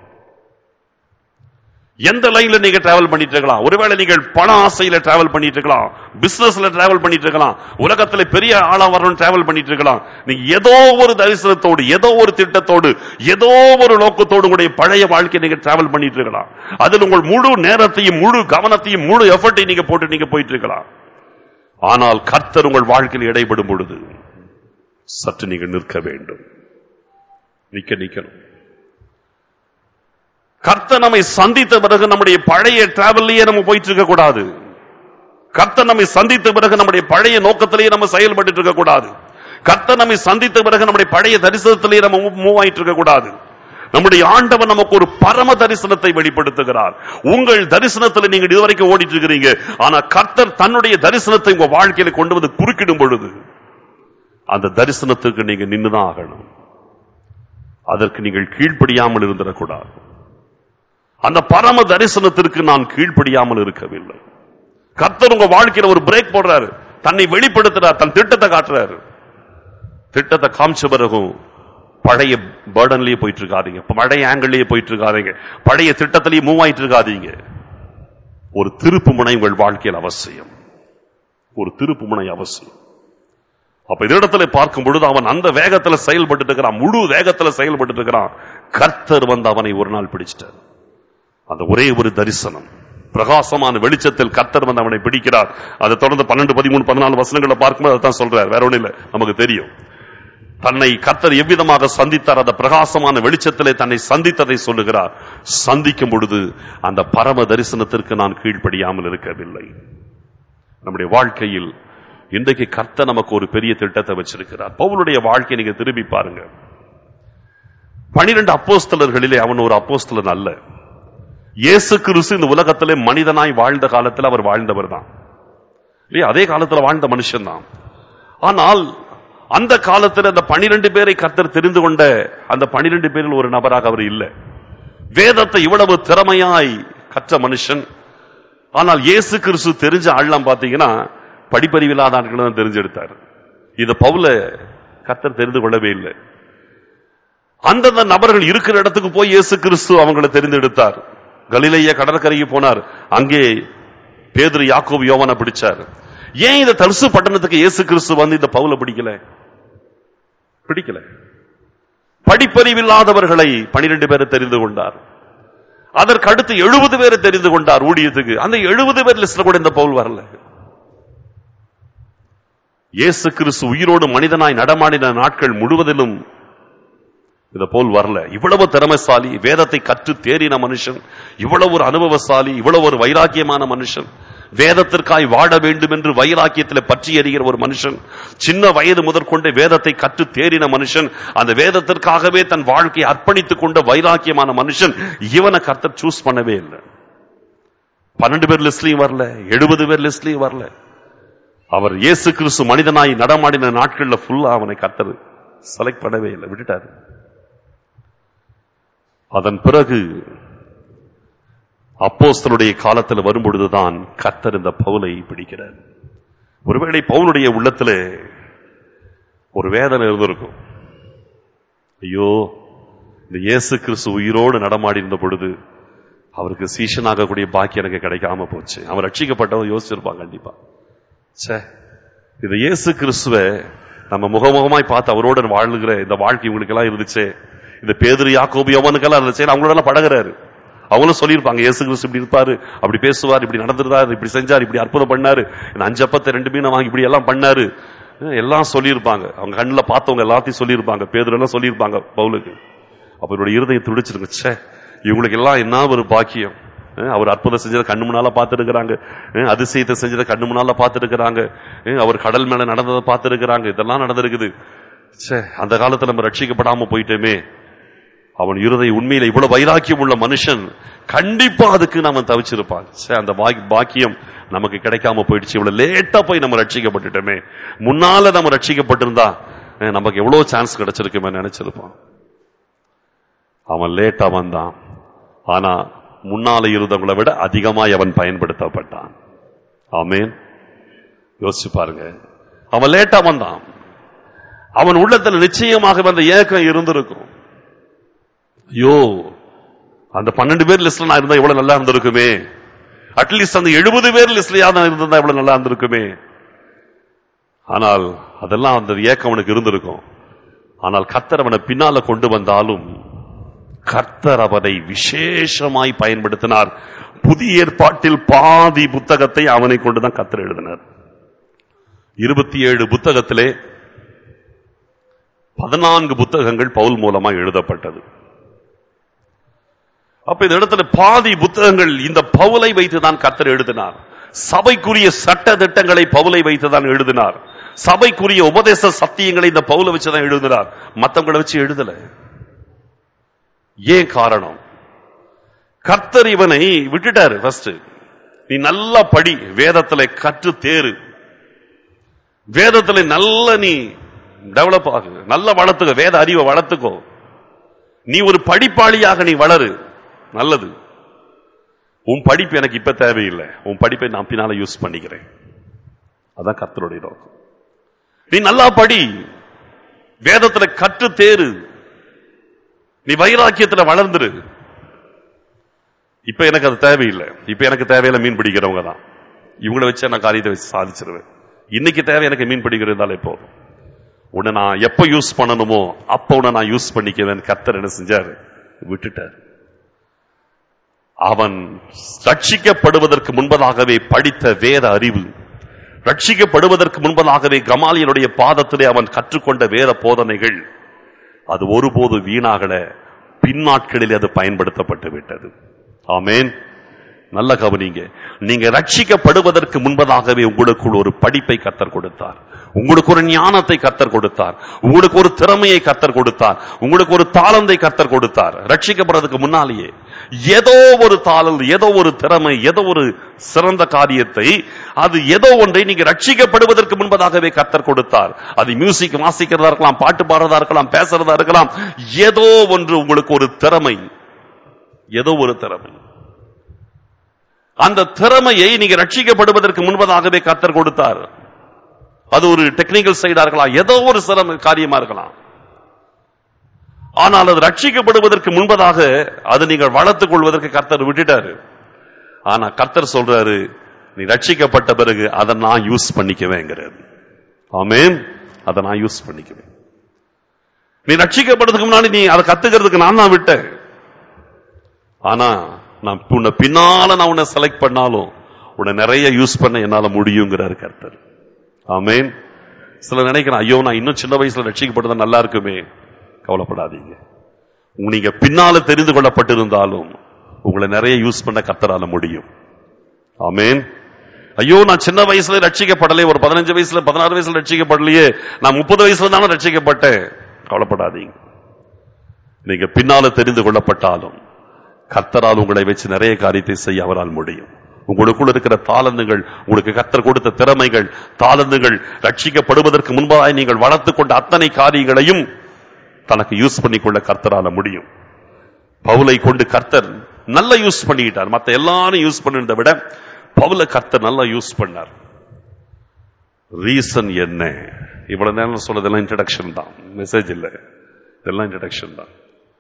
எந்த லைன்ல நீங்க டிராவல் பண்ணிட்டு இருக்கலாம் ஒருவேளை நீங்கள் பண ஆசையில டிராவல் பண்ணிட்டு இருக்கலாம் பிசினஸ்ல டிராவல் பண்ணிட்டு இருக்கலாம் உலகத்துல பெரிய ஆளா வரணும் டிராவல் பண்ணிட்டு இருக்கலாம் நீங்க ஏதோ ஒரு தரிசனத்தோடு ஏதோ ஒரு திட்டத்தோடு ஏதோ ஒரு நோக்கத்தோடு உங்களுடைய பழைய வாழ்க்கையை நீங்க டிராவல் பண்ணிட்டு இருக்கலாம் அதில் உங்கள் முழு நேரத்தையும் முழு கவனத்தையும் முழு எஃபர்ட்டையும் நீங்க போட்டு நீங்க போயிட்டு இருக்கலாம் ஆனால் கர்த்தர் உங்கள் வாழ்க்கையில் இடைப்படும் பொழுது சற்று நீங்கள் நிற்க வேண்டும் நிக்க நிக்கணும் கர்த்தர் நம்மை சந்தித்த பிறகு நம்முடைய பழைய டிராவல்லையே நம்ம போயிட்டு இருக்க கூடாது கர்த்தர் நம்மை சந்தித்த பிறகு நம்முடைய பழைய நோக்கத்திலேயே நம்ம செயல்பட்டு இருக்க கூடாது கர்த்தர் நம்மை சந்தித்த பிறகு நம்முடைய பழைய தரிசனத்திலேயே நம்ம மூவ் ஆயிட்டு இருக்க கூடாது நம்முடைய ஆண்டவன் நமக்கு ஒரு பரம தரிசனத்தை வெளிப்படுத்துகிறார் உங்கள் தரிசனத்தில் நீங்கள் இதுவரைக்கும் ஓடிட்டு இருக்கிறீங்க ஆனா கர்த்தர் தன்னுடைய தரிசனத்தை உங்க வாழ்க்கையில கொண்டு வந்து குறுக்கிடும் பொழுது அந்த தரிசனத்துக்கு நீங்க நின்றுதான் ஆகணும் அதற்கு நீங்கள் கீழ்ப்படியாமல் இருந்திடக்கூடாது அந்த பரம தரிசனத்திற்கு நான் கீழ்ப்படியாமல் இருக்கவில்லை கர்த்தர் உங்க வாழ்க்கையில ஒரு பிரேக் போடுறாரு தன்னை வெளிப்படுத்துறார் தன் திட்டத்தை காட்டுறாரு திட்டத்தை காமிச்ச பிறகும் பழைய பேர்டன்லயே போயிட்டு இருக்காதீங்க பழைய ஆங்கிள்லயே போயிட்டு இருக்காதீங்க பழைய திட்டத்திலேயே மூவ் ஆயிட்டு இருக்காதீங்க ஒரு திருப்பு முனை உங்கள் வாழ்க்கையில் அவசியம் ஒரு திருப்பு முனை அவசியம் அப்ப இதனிடத்துல பார்க்கும் பொழுது அவன் அந்த வேகத்துல செயல்பட்டு இருக்கிறான் முழு வேகத்துல செயல்பட்டு இருக்கிறான் கர்த்தர் வந்து அவனை ஒரு நாள் பிடிச்சிட்டார் அந்த ஒரே ஒரு தரிசனம் பிரகாசமான வெளிச்சத்தில் கர்த்தர் வந்து அவனை பிடிக்கிறார் அதை தொடர்ந்து பன்னெண்டு பதிமூணு பதினாலு வசனங்களை பார்க்கும்போது அதான் சொல்றார் வேற ஒண்ணும் இல்ல நமக்கு தெரியும் தன்னை கர்த்தர் எவ்விதமாக சந்தித்தார் அந்த பிரகாசமான வெளிச்சத்திலே தன்னை சந்தித்ததை சொல்லுகிறார் சந்திக்கும் பொழுது அந்த பரம தரிசனத்திற்கு நான் கீழ்ப்படியாமல் இருக்கவில்லை நம்முடைய வாழ்க்கையில் இன்றைக்கு கர்த்தர் நமக்கு ஒரு பெரிய திட்டத்தை வச்சிருக்கிறார் பவுலுடைய வாழ்க்கையை நீங்க திரும்பி பாருங்க பனிரெண்டு அப்போஸ்தலர்களிலே அவன் ஒரு அப்போஸ்தலன் அல்ல இயேசு கிறிஸ்து இந்த உலகத்திலே மனிதனாய் வாழ்ந்த காலத்தில் அவர் வாழ்ந்தவர் தான் இல்லையா அதே காலத்துல வாழ்ந்த மனுஷன் தான் ஆனால் அந்த காலத்தில் அந்த பனிரெண்டு பேரை கர்த்தர் தெரிந்து கொண்ட அந்த பனிரெண்டு பேரில் ஒரு நபராக அவர் இல்லை வேதத்தை இவ்வளவு திறமையாய் கற்ற மனுஷன் ஆனால் இயேசு கிறிஸ்து தெரிஞ்ச ஆள்லாம் பாத்தீங்கன்னா படிப்பறிவில்லாத ஆட்களை தான் தெரிஞ்செடுத்தார் இத பவுல கர்த்தர் தெரிந்து கொள்ளவே இல்லை அந்தந்த நபர்கள் இருக்கிற இடத்துக்கு போய் இயேசு கிறிஸ்து அவங்களை தெரிந்தெடுத்தார் கலிலேய கடற்கரைக்கு போனார் அங்கே பேதுரு யாக்கோபு யோவானை பிடிச்சார் ஏன் இந்த தரிசு பட்டணத்துக்கு இயேசு கிறிஸ்து வந்து இந்த பவுல பிடிக்கல பிடிக்கல படிப்பறிவில்லாதவர்களை பனிரெண்டு பேரை தெரிந்து கொண்டார் அதற்கு அடுத்து எழுபது பேரை தெரிந்து கொண்டார் ஊழியத்துக்கு அந்த எழுபது பேர் லிஸ்ட்ல கூட இந்த பவுல் வரல இயேசு கிறிஸ்து உயிரோடு மனிதனாய் நடமாடின நாட்கள் முழுவதிலும் இத போல் வரல இவ்வளவு திறமைசாலி வேதத்தை கற்று தேறின மனுஷன் இவ்வளவு ஒரு அனுபவசாலி இவ்வளவு ஒரு வைராக்கியமான மனுஷன் வேதத்திற்காய் வாழ வேண்டும் என்று வைராக்கியத்தில் பற்றி எறிகிற ஒரு மனுஷன் சின்ன வயது முதற்கொண்டு வேதத்தை கற்று தேறின மனுஷன் அந்த வேதத்திற்காகவே தன் வாழ்க்கையை அர்ப்பணித்துக் கொண்ட வைராக்கியமான மனுஷன் இவனை கர்த்தர் சூஸ் பண்ணவே இல்லை பன்னெண்டு பேர் லிஸ்ட்லயும் வரல எழுபது பேர் லிஸ்ட்லயும் வரல அவர் இயேசு கிறிஸ்து மனிதனாய் நடமாடின நாட்கள்ல ஃபுல்லா அவனை கர்த்தர் செலக்ட் பண்ணவே இல்லை விட்டுட்டாரு அதன் பிறகு அப்போஸ்தலுடைய காலத்தில் வரும்பொழுதுதான் கர்த்தர் இந்த பவுலை பிடிக்கிறார் ஒருவேளை பவுலுடைய உள்ளத்துல ஒரு வேதனை இருந்திருக்கும் ஐயோ இந்த இயேசு கிறிஸ்து உயிரோடு நடமாடி இருந்த பொழுது அவருக்கு சீஷனாகக்கூடிய பாக்கி எனக்கு கிடைக்காம போச்சு அவன் ரட்சிக்கப்பட்டவன் யோசிச்சிருப்பான் கண்டிப்பா ச்சே இந்த இயேசு கிறிஸ்துவ நம்ம முகமுகமாய் பார்த்து அவரோட வாழுகிற இந்த வாழ்க்கை இவங்களுக்கு எல்லாம் இருந்துச்சே இந்த பேதுரு யாக்கோபு யவனுக்கெல்லாம் இருந்துச்சு அவங்களோட எல்லாம் பழகுறாரு அவங்களும் சொல்லியிருப்பாங்க இயேசு கிறிஸ்து இப்படி இருப்பாரு அப்படி பேசுவார் இப்படி நடந்துருந்தாரு இப்படி செஞ்சார் இப்படி அற்புதம் பண்ணாரு இந்த அஞ்சப்பத்தை ரெண்டு மீனை வாங்கி இப்படி எல்லாம் பண்ணாரு அஹ் எல்லாம் சொல்லியிருப்பாங்க அவங்க கண்ணுல பார்த்தவங்க எல்லாத்தையும் சொல்லியிருப்பாங்க பேதுரு எல்லாம் சொல்லியிருப்பாங்க பவுலுக்கு அப்ப இவருடைய இருதயம் துடிச்சிருங்க ச்சே இவங்களுக்கு எல்லாம் என்ன ஒரு பாக்கியம் அஹ் அவர் அற்புதம் செஞ்சதை கண்ணு முன்னால பார்த்துருக்கிறாங்க அதிசயத்தை செஞ்சதை கண்ணு முன்னால பார்த்துருக்கிறாங்க அவர் கடல் மேல நடந்ததை பார்த்துருக்கிறாங்க இதெல்லாம் நடந்திருக்குது ச்சே அந்த காலத்துல நம்ம ரட்சிக்கப்படாம போயிட்டோமே அவன் இருதை உண்மையில இவ்வளவு வைராக்கியம் உள்ள மனுஷன் கண்டிப்பா அதுக்கு நாம தவிச்சிருப்பான் ச்சே, அந்த பாக்- பாக்கியம் நமக்கு கிடைக்காம போயிடுச்சு இவ்வளவு லேட்டா போய் நம்ம ரட்சிக்கப்பட்டுட்டோமே முன்னால நம்ம ரட்சிக்கப்பட்டிருந்தா அஹ், நமக்கு எவ்வளவு சான்ஸ் கிடைச்சிருக்குமே நினைச்சிருப்பான் அவன் லேட்டா வந்தான் ஆனா முன்னால இருந்தவங்களை விட அதிகமாய் அவன் பயன்படுத்தப்பட்டான் ஆமென் யோசிச்சு பாருங்க அவன் லேட்டா வந்தான் அவன் உள்ளத்துல நிச்சயமாக அந்த ஏக்கம் இருந்திருக்கும் ஐயோ அந்த பன்னெண்டு பேர் லிஸ்ட்ல நான் இருந்தா எவ்வளவு நல்லா இருந்திருக்குமே அட்லீஸ்ட் அந்த எழுபது பேர் லிஸ்ட்லயா நான் இருந்திருந்தா எவ்வளவு நல்லா இருந்திருக்குமே ஆனால் அதெல்லாம் அந்த ஏக்கம் அவனுக்கு இருந்திருக்கும் ஆனால் கர்த்தர் அவனை பின்னால கொண்டு வந்தாலும் கர்த்தர் அவனை விசேஷமாய் பயன்படுத்தினார் புதிய ஏற்பாட்டில் பாதி புத்தகத்தை அவனை கொண்டுதான் கர்த்தர் எழுதினார் இருபத்தி ஏழு புத்தகத்திலே பதினான்கு புத்தகங்கள் பவுல் மூலமா எழுதப்பட்டது அப்ப இந்த இடத்துல பாதி புத்தகங்கள் இந்த பவுலை வைத்துதான் கர்த்தர் எழுதினார் சபைக்குரிய சட்ட திட்டங்களை பவுலை வைத்துதான் எழுதினார் சபைக்குரிய உபதேச சத்தியங்களை இந்த பவுலை வச்சுதான் எழுதினார் மத்தவங்களை வச்சு எழுதல ஏன் காரணம் கர்த்தர் இவனை விட்டுட்டாரு ஃபர்ஸ்ட் நீ நல்லா படி வேதத்துல கற்று தேறு வேதத்துல நல்ல நீ டெவலப் ஆகு நல்ல வளர்த்துக்கோ வேத அறிவை வளர்த்துக்கோ நீ ஒரு படிப்பாளியாக நீ வளரு நல்லது உன் படிப்பு எனக்கு இப்ப தேவையில்லை உன் படிப்பை நான் பின்னால யூஸ் பண்ணிக்கிறேன் அதான் கர்த்தருடைய நோக்கம் நீ நல்லா படி வேதத்துல கற்று தேறு நீ வைராக்கியத்துல வளர்ந்துரு இப்ப எனக்கு அது தேவையில்லை இப்ப எனக்கு தேவையில்லை மீன் பிடிக்கிறவங்க தான் இவங்கள வச்சு நான் காரியத்தை வச்சு சாதிச்சிருவேன் இன்னைக்கு தேவை எனக்கு மீன் பிடிக்கிறதாலே போதும் உன்னை நான் எப்ப யூஸ் பண்ணணுமோ அப்ப உன்னை நான் யூஸ் பண்ணிக்குவேன் கர்த்தர் என்ன செஞ்சாரு விட்டுட்டார் அவன் ரட்சிக்கப்படுவதற்கு முன்பதாகவே படித்த வேத அறிவு ரட்சிக்கப்படுவதற்கு முன்பதாகவே கமாலியனுடைய பாதத்திலே அவன் கற்றுக்கொண்ட வேத போதனைகள் அது ஒருபோது வீணாகல பின்னாட்களில் அது பயன்படுத்தப்பட்டு விட்டது ஆமேன் நல்ல கவனிங்க நீங்க ரட்சிக்கப்படுவதற்கு முன்பதாகவே உங்களுக்குள் ஒரு படிப்பை கத்தர் கொடுத்தார் உங்களுக்கு ஒரு ஞானத்தை கத்தர் கொடுத்தார் உங்களுக்கு ஒரு திறமையை கத்தர் கொடுத்தார் உங்களுக்கு ஒரு தாளந்தை கத்தர் கொடுத்தார் ரட்சிக்கப்படுறதுக்கு முன்னாலேயே ஏதோ ஒரு தாளல் ஏதோ ஒரு திறமை ஏதோ ஒரு சிறந்த காரியத்தை அது ஏதோ ஒன்றை நீங்க ரட்சிக்கப்படுவதற்கு முன்பதாகவே கத்தர் கொடுத்தார் அது மியூசிக் வாசிக்கிறதா இருக்கலாம் பாட்டு பாடுறதா இருக்கலாம் பேசுறதா இருக்கலாம் ஏதோ ஒன்று உங்களுக்கு ஒரு திறமை ஏதோ ஒரு திறமை அந்த திறமையை நீங்க ரட்சிக்கப்படுவதற்கு முன்பதாகவே கத்தர் கொடுத்தார் அது ஒரு டெக்னிக்கல் சைடா இருக்கலாம் ஏதோ ஒரு சிறம காரியமா இருக்கலாம் ஆனால் அது ரட்சிக்கப்படுவதற்கு முன்பதாக அது நீங்கள் வளர்த்துக் கொள்வதற்கு கர்த்தர் விட்டுட்டாரு ஆனா கர்த்தர் சொல்றாரு நீ ரட்சிக்கப்பட்ட பிறகு அதை நான் யூஸ் பண்ணிக்குவேங்கிறாரு ஆமேன் அதை நான் யூஸ் பண்ணிக்குவேன் நீ ரட்சிக்கப்படுறதுக்கு முன்னாடி நீ அதை கத்துக்கிறதுக்கு நான் தான் விட்டேன் ஆனா நான் உன்னை பின்னால நான் உன்னை செலக்ட் பண்ணாலும் உன்னை நிறைய யூஸ் பண்ண என்னால முடியுங்கிறாரு கர்த்தர் ஆமேன் சில நினைக்கிறேன் ஐயோ நான் இன்னும் சின்ன வயசுல ரட்சிக்கப்பட்டதா நல்லா இருக்குமே கவலைப்படாதீங்க நீங்க பின்னால தெரிந்து கொள்ளப்பட்டிருந்தாலும் உங்களை நிறைய யூஸ் பண்ண கத்தரால முடியும் ஆமேன் ஐயோ நான் சின்ன வயசுல ரட்சிக்கப்படலையே ஒரு பதினஞ்சு வயசுல பதினாறு வயசுல ரட்சிக்கப்படலையே நான் முப்பது வயசுல தானே ரட்சிக்கப்பட்டேன் கவலைப்படாதீங்க நீங்க பின்னால தெரிந்து கொள்ளப்பட்டாலும் கர்த்தரால் உங்களை வச்சு நிறைய காரியத்தை செய்ய அவரால் முடியும் உங்களுக்குள் இருக்கிற தாளந்துகள் உங்களுக்கு கர்த்தர் கொடுத்த திறமைகள் தாளந்துகள் ரட்சிக்கப்படுவதற்கு முன்பாக நீங்கள் வளர்த்துக் கொண்ட அத்தனை காரியங்களையும் தனக்கு யூஸ் பண்ணிக்கொள்ள கர்த்தரால முடியும் பவுலை கொண்டு கர்த்தர் நல்ல யூஸ் பண்ணிக்கிட்டார் மத்த எல்லாரும் யூஸ் பண்ணிருந்த விட பவுல கர்த்தர் நல்லா யூஸ் பண்ணார் ரீசன் என்ன இவ்வளவு நேரம் சொல்றதெல்லாம் இன்ட்ரடக்ஷன் தான் மெசேஜ் இல்ல இதெல்லாம் இன்ட்ரடக்ஷன் தான்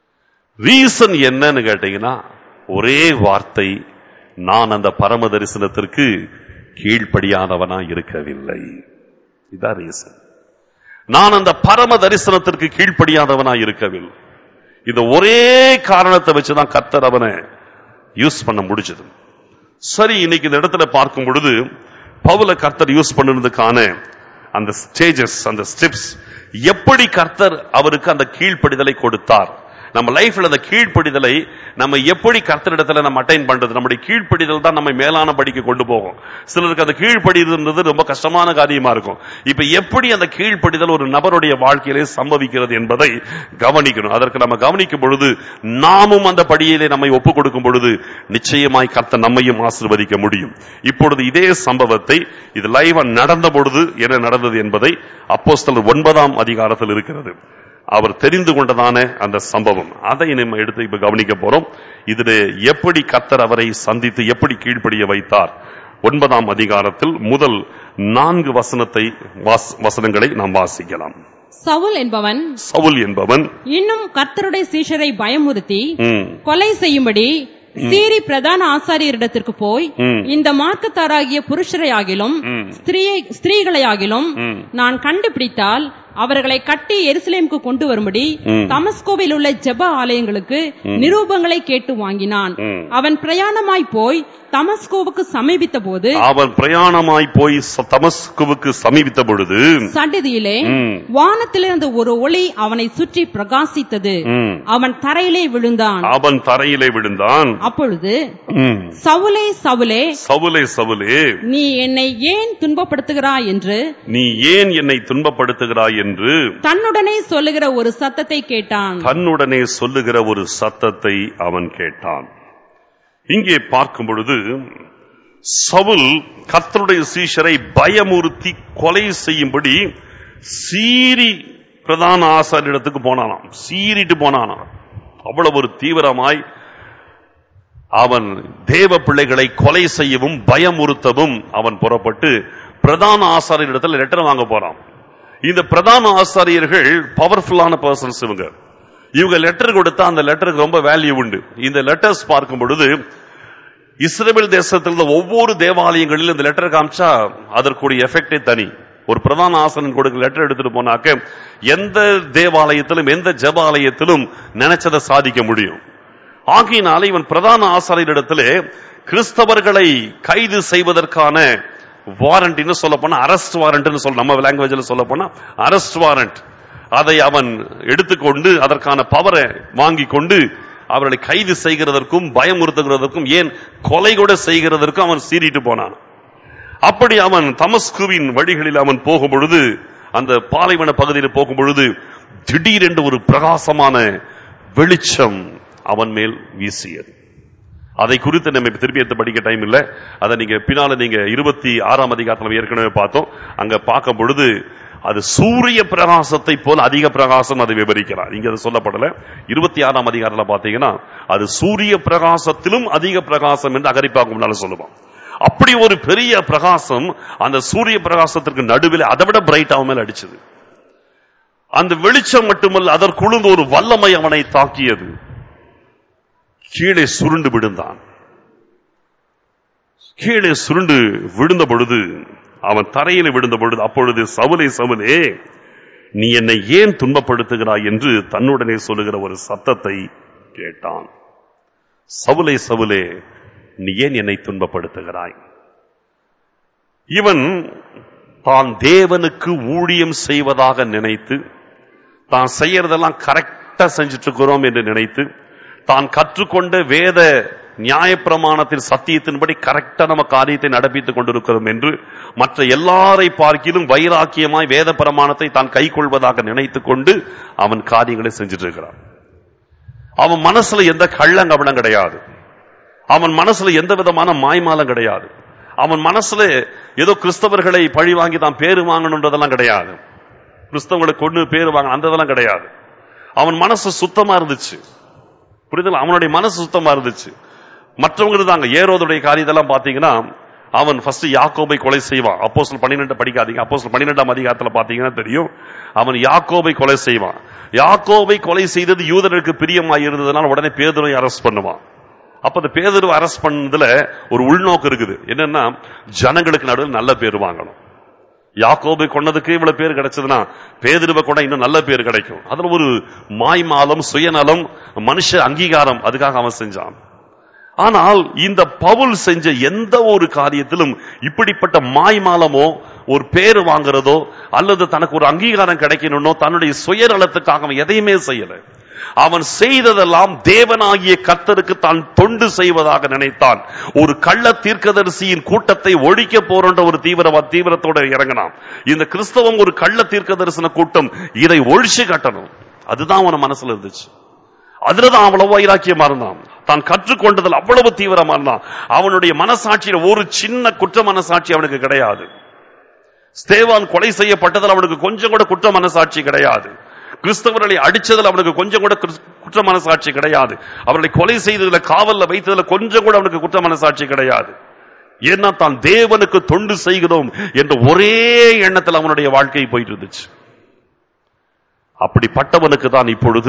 ரீசன் என்னன்னு கேட்டீங்கன்னா ஒரே வார்த்தை நான் அந்த பரம தரிசனத்திற்கு கீழ்ப்படியாதவனா இருக்கவில்லை இதான் ரீசன் நான் அந்த பரம தரிசனத்திற்கு கீழ்ப்படியாதவனா இருக்கவில்லை இந்த ஒரே காரணத்தை வச்சுதான் கர்த்தர் அவனை யூஸ் பண்ண முடிஞ்சது சரி இன்னைக்கு இந்த இடத்துல பார்க்கும் பொழுது பவுல கர்த்தர் யூஸ் பண்ணதுக்கான அந்த ஸ்டேஜஸ் அந்த ஸ்டெப்ஸ் எப்படி கர்த்தர் அவருக்கு அந்த கீழ்ப்படிதலை கொடுத்தார் நம்ம லைஃப்ல அந்த கீழ்ப்படிதலை நம்ம எப்படி கர்த்தரிடத்துல நம்ம அட்டைன் பண்றது நம்முடைய கீழ்ப்படிதல் தான் நம்ம மேலான படிக்க கொண்டு போகும் சிலருக்கு அந்த கீழ்ப்படிதல் ரொம்ப கஷ்டமான காரியமா இருக்கும் இப்ப எப்படி அந்த கீழ்ப்படிதல் ஒரு நபருடைய வாழ்க்கையிலே சம்பவிக்கிறது என்பதை கவனிக்கணும் அதற்கு நம்ம கவனிக்கும் பொழுது நாமும் அந்த படியிலே நம்மை ஒப்பு கொடுக்கும் பொழுது நிச்சயமாய் கர்த்தர் நம்மையும் ஆசிர்வதிக்க முடியும் இப்பொழுது இதே சம்பவத்தை இது லைவா நடந்த பொழுது என்ன நடந்தது என்பதை அப்போஸ்தலர் ஒன்பதாம் அதிகாரத்தில் இருக்கிறது அவர் தெரிந்து கொண்டதான அந்த சம்பவம் அதை நம்ம எடுத்து இப்ப கவனிக்க போறோம் இதுல எப்படி கத்தர் அவரை சந்தித்து எப்படி கீழ்ப்படிய வைத்தார் ஒன்பதாம் அதிகாரத்தில் முதல் நான்கு வசனத்தை வாஸ்- வசனங்களை நாம் வாசிக்கலாம் சவுல் என்பவன் சவுல் என்பவன் இன்னும் கர்த்தருடைய சீஷரை பயமுறுத்தி ம், கொலை செய்யும்படி சீரி பிரதான ஆசாரியரிடத்திற்கு போய் ம். இந்த மார்க்கத்தாராகிய புருஷரை ஆகிலும் ம். ஸ்திரீயை ஸ்திரீகளை ஆகிலும் ம். நான் கண்டுபிடித்தால் அவர்களை கட்டி எருசலேமுக்கு கொண்டு வரும்படி ம். தமஸ்கோவில் உள்ள ஜெப ஆலயங்களுக்கு நிரூபங்களை கேட்டு வாங்கினான் ம். அவன் பிரயாணமாய் போய் தமஸ்கோவுக்கு சமீபித்த போது அவன் பிரயாணமாய் போய் ச- தமஸ்குவுக்கு சமீபித்த பொழுது சடிதியிலே ம், வானத்திலிருந்து ஒரு ஒளி அவனை சுற்றி பிரகாசித்தது ம், அவன் தரையிலே விழுந்தான் அவன் தரையிலே விழுந்தான் அப்பொழுது ம், சவுலே சவுலே சவுலே சவுலே நீ என்னை ஏன் துன்பப்படுத்துகிறாய் என்று நீ ஏன் என்னை துன்பப்படுத்துகிறாய் என்று தன்னுடனே சொல்லுகிற ஒரு சத்தத்தை கேட்டான் தன்னுடனே சொல்லுகிற ஒரு சத்தத்தை அவன் கேட்டான் இங்கே பார்க்கும் பொழுது சவுல் கர்த்தருடைய சீஷரை பயமுறுத்தி கொலை செய்யும்படி சீறி பிரதான ஆசாரியரிடத்துக்கு போனானாம் சீறிட்டு போனானாம் அவ்வளவு ஒரு தீவிரமாய் அவன் தேவ பிள்ளைகளை கொலை செய்யவும் பயமுறுத்தவும் அவன் புறப்பட்டு பிரதான ஆசாரியரிடத்தில் லெட்டர் வாங்க போறான் இந்த பிரதான ஆசாரியர்கள் பவர்ஃபுல்லான பர்சன்ஸ் இவங்க இவங்க லெட்டர் கொடுத்தா அந்த லெட்டருக்கு ரொம்ப வேல்யூ உண்டு இந்த லெட்டர்ஸ் பார்க்கும் பொழுது இஸ்ரேல் தேசத்தில் இருந்த ஒவ்வொரு தேவாலயங்களிலும் இந்த லெட்டர் காமிச்சா அதற்குரிய எஃபெக்டே தனி ஒரு பிரதான ஆசனன் கொடுக்க லெட்டர் எடுத்துட்டு போனாக்க எந்த தேவாலயத்திலும் எந்த ஜபாலயத்திலும் நினைச்சதை சாதிக்க முடியும் ஆகையினால இவன் பிரதான ஆசாரியரிடத்திலே கிறிஸ்தவர்களை கைது செய்வதற்கான வாரண்ட் சொல்ல போனா அரெஸ்ட் வாரண்ட் சொல்ல நம்ம லாங்குவேஜ்ல சொல்ல போனா அரெஸ்ட் வாரண்ட் அதை அவன் எடுத்துக்கொண்டு அதற்கான பவரை வாங்கி கொண்டு அவர்களை கைது செய்கிறதற்கும் பயமுறுத்துகிறதற்கும் ஏன் கொலை கூட செய்கிறதற்கும் அவன் சீறிட்டு போனான் அப்படி அவன் தமஸ்குவின் வழிகளில் அவன் போகும் பொழுது அந்த பாலைவன பகுதியில் போகும் பொழுது திடீரென்று ஒரு பிரகாசமான வெளிச்சம் அவன் மேல் வீசியது அதை குறித்து நம்ம இப்ப திருப்பி எடுத்து படிக்க டைம் இல்ல அதை நீங்க பின்னால நீங்க இருபத்தி ஆறாம் அதிகாரத்தில் ஏற்கனவே பார்த்தோம் அங்க பார்க்கும் பொழுது அது சூரிய பிரகாசத்தை போல அதிக பிரகாசம் அதை விவரிக்கிறார் இங்க அது சொல்லப்படல இருபத்தி ஆறாம் அதிகாரத்தில் பாத்தீங்கன்னா அது சூரிய பிரகாசத்திலும் அதிக பிரகாசம் என்று அகரிப்பாக்கு முன்னால சொல்லுவான் அப்படி ஒரு பெரிய பிரகாசம் அந்த சூரிய பிரகாசத்திற்கு நடுவில் அதை விட பிரைட் அவன் மேல் அடிச்சது அந்த வெளிச்சம் மட்டுமல்ல அதற்குழுந்து ஒரு வல்லமை அவனை தாக்கியது கீழே சுருண்டு விழுந்தான் கீழே சுருண்டு விழுந்த பொழுது அவன் தரையில விழுந்த பொழுது அப்பொழுது சவுலே சவுலே நீ என்னை ஏன் துன்பப்படுத்துகிறாய் என்று தன்னுடனே சொல்லுகிற ஒரு சத்தத்தை கேட்டான் சவுலே சவுலே நீ ஏன் என்னை துன்பப்படுத்துகிறாய் இவன் தான் தேவனுக்கு ஊழியம் செய்வதாக நினைத்து தான் செய்யறதெல்லாம் கரெக்டா செஞ்சுட்டு இருக்கிறோம் என்று நினைத்து தான் கற்றுக்கொண்ட வேத நியாயப்பிரமாணத்தின் சத்தியத்தின்படி கரெக்டா நம்ம காரியத்தை நடப்பித்துக் கொண்டிருக்கிறோம் என்று மற்ற எல்லாரை பார்க்கிலும் வைராக்கியமாய் வேத பிரமாணத்தை தான் கை கொள்வதாக நினைத்துக் கொண்டு அவன் காரியங்களை செஞ்சுட்டு இருக்கிறான் அவன் மனசுல எந்த கள்ளங்கபடம் கிடையாது அவன் மனசுல எந்த விதமான மாய்மாலம் கிடையாது அவன் மனசுல ஏதோ கிறிஸ்தவர்களை பழி வாங்கி தான் பேரு வாங்கணுன்றதெல்லாம் கிடையாது கிறிஸ்தவங்களை கொண்டு பேரு வாங்க அந்த இதெல்லாம் கிடையாது அவன் மனசு சுத்தமா இருந்துச்சு புரிதல் அவனுடைய மனசு சுத்தமா இருந்துச்சு மற்றவங்க இருந்தாங்க ஏரோதுடைய காரியத்தெல்லாம் பாத்தீங்கன்னா அவன் ஃபர்ஸ்ட் யாக்கோபை கொலை செய்வான் அப்போஸ்தலர் பன்னிரெண்டு படிக்காதீங்க அப்போஸ்தலர் பன்னிரெண்டாம் அதிகாரத்துல பாத்தீங்கன்னா தெரியும் அவன் யாக்கோபை கொலை செய்வான் யாக்கோபை கொலை செய்தது யூதருக்கு பிரியமாய் இருந்ததுனால உடனே பேதுரை அரெஸ்ட் பண்ணுவான் அப்ப அந்த பேதுருவை அரெஸ்ட் பண்ணதுல ஒரு உள்நோக்கம் இருக்குது என்னன்னா ஜனங்களுக்கு நடுவில் நல்ல பேர் வாங்கணும் யாக்கோபை கொன்னதுக்கு இவ்வளவு பேர் கிடைச்சதுன்னா பேதுருவை கொண்ட இன்னும் நல்ல பேர் கிடைக்கும் அதுல ஒரு மாய்மாலம் சுயநலம் மனுஷ அங்கீகாரம் அதுக்காக அவன் செஞ்சான் ஆனால் இந்த பவுல் செஞ்ச எந்த ஒரு காரியத்திலும் இப்படிப்பட்ட மாய்மாலமோ ஒரு பேர் வாங்குறதோ அல்லது தனக்கு ஒரு அங்கீகாரம் கிடைக்கணும்னோ தன்னுடைய சுயநலத்துக்காக அவன் எதையுமே செய்யல அவன் செய்ததெல்லாம் தேவனாகிய கர்த்தருக்கு தான் தொண்டு செய்வதாக நினைத்தான் ஒரு கள்ள தீர்க்கதரிசியின் கூட்டத்தை ஒழிக்க போறன்ற ஒரு தீவிர தீவிரத்தோட இறங்கினான் இந்த கிறிஸ்தவம் ஒரு கள்ள தீர்க்கதரிசன கூட்டம் இதை ஒழிச்சு கட்டணும் அதுதான் அவன மனசுல இருந்துச்சு அதுலதான் அவ்வளவு வைராக்கியமா இருந்தான் தான் கற்றுக்கொண்டதில் அவ்வளவு தீவிரமா இருந்தான் அவனுடைய மனசாட்சியில ஒரு சின்ன குற்ற மனசாட்சி அவனுக்கு கிடையாது ஸ்தேவான் கொலை செய்யப்பட்டதில் அவனுக்கு கொஞ்சம் கூட குற்ற மனசாட்சி கிடையாது கிறிஸ்தவர்களை அடிச்சதில் அவனுக்கு கொஞ்சம் கூட கிறிஸ்- குற்ற மனசாட்சி கிடையாது அவர்களை கொலை செய்ததுல காவல்ல வைத்ததுல கொஞ்சம் கூட அவனுக்கு குற்ற மனசாட்சி கிடையாது ஏன்னா தான் தேவனுக்கு தொண்டு செய்கிறோம் என்ற ஒரே எண்ணத்தில் அவனுடைய வாழ்க்கை போயிட்டு இருந்துச்சு அப்படிப்பட்டவனுக்கு தான் இப்பொழுது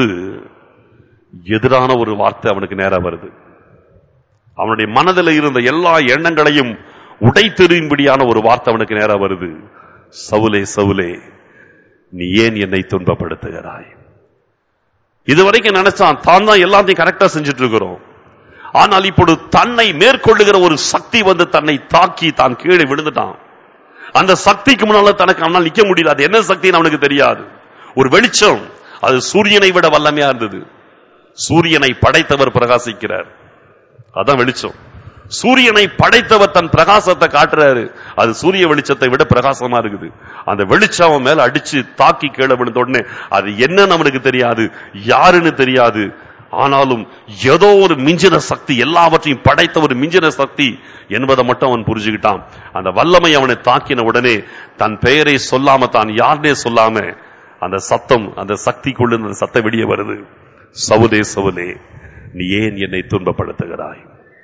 எதிரான ஒரு வார்த்தை அவனுக்கு நேரா வருது அவனுடைய மனதில் இருந்த எல்லா எண்ணங்களையும் உடைத்தெறியும்படியான ஒரு வார்த்தை அவனுக்கு நேரா வருது சவுலே சவுலே நீ ஏன் என்னை துன்பப்படுத்துகிறாய் இதுவரைக்கும் நினைச்சான் தான் தான் எல்லாத்தையும் கரெக்டா செஞ்சுட்டு இருக்கிறோம் ஆனால் இப்பொழுது தன்னை மேற்கொள்ளுகிற ஒரு சக்தி வந்து தன்னை தாக்கி தான் கீழே விழுந்துட்டான் அந்த சக்திக்கு முன்னால தனக்கு அவனால் நிக்க முடியல அது என்ன சக்தின்னு அவனுக்கு தெரியாது ஒரு வெளிச்சம் அது சூரியனை விட வல்லமையா இருந்தது சூரியனை படைத்தவர் பிரகாசிக்கிறார் அதான் வெளிச்சம் சூரியனை படைத்தவர் தன் பிரகாசத்தை காட்டுறாரு அது சூரிய வெளிச்சத்தை விட பிரகாசமா இருக்குது அந்த வெளிச்சம் அவன் மேல அடிச்சு தாக்கி கீழே விழுந்த உடனே அது என்னன்னு அவனுக்கு தெரியாது யாருன்னு தெரியாது ஆனாலும் ஏதோ ஒரு மிஞ்சின சக்தி எல்லாவற்றையும் படைத்த ஒரு மிஞ்சின சக்தி என்பதை மட்டும் அவன் புரிஞ்சுக்கிட்டான் அந்த வல்லமை அவனை தாக்கின உடனே தன் பெயரை சொல்லாம தான் யாருனே சொல்லாம அந்த சத்தம் அந்த சக்திக்குள்ள அந்த சத்தம் வெளியே வருது சவுலே சவுலே நீ ஏன் என்னை துன்பப்படுத்துகிறாய்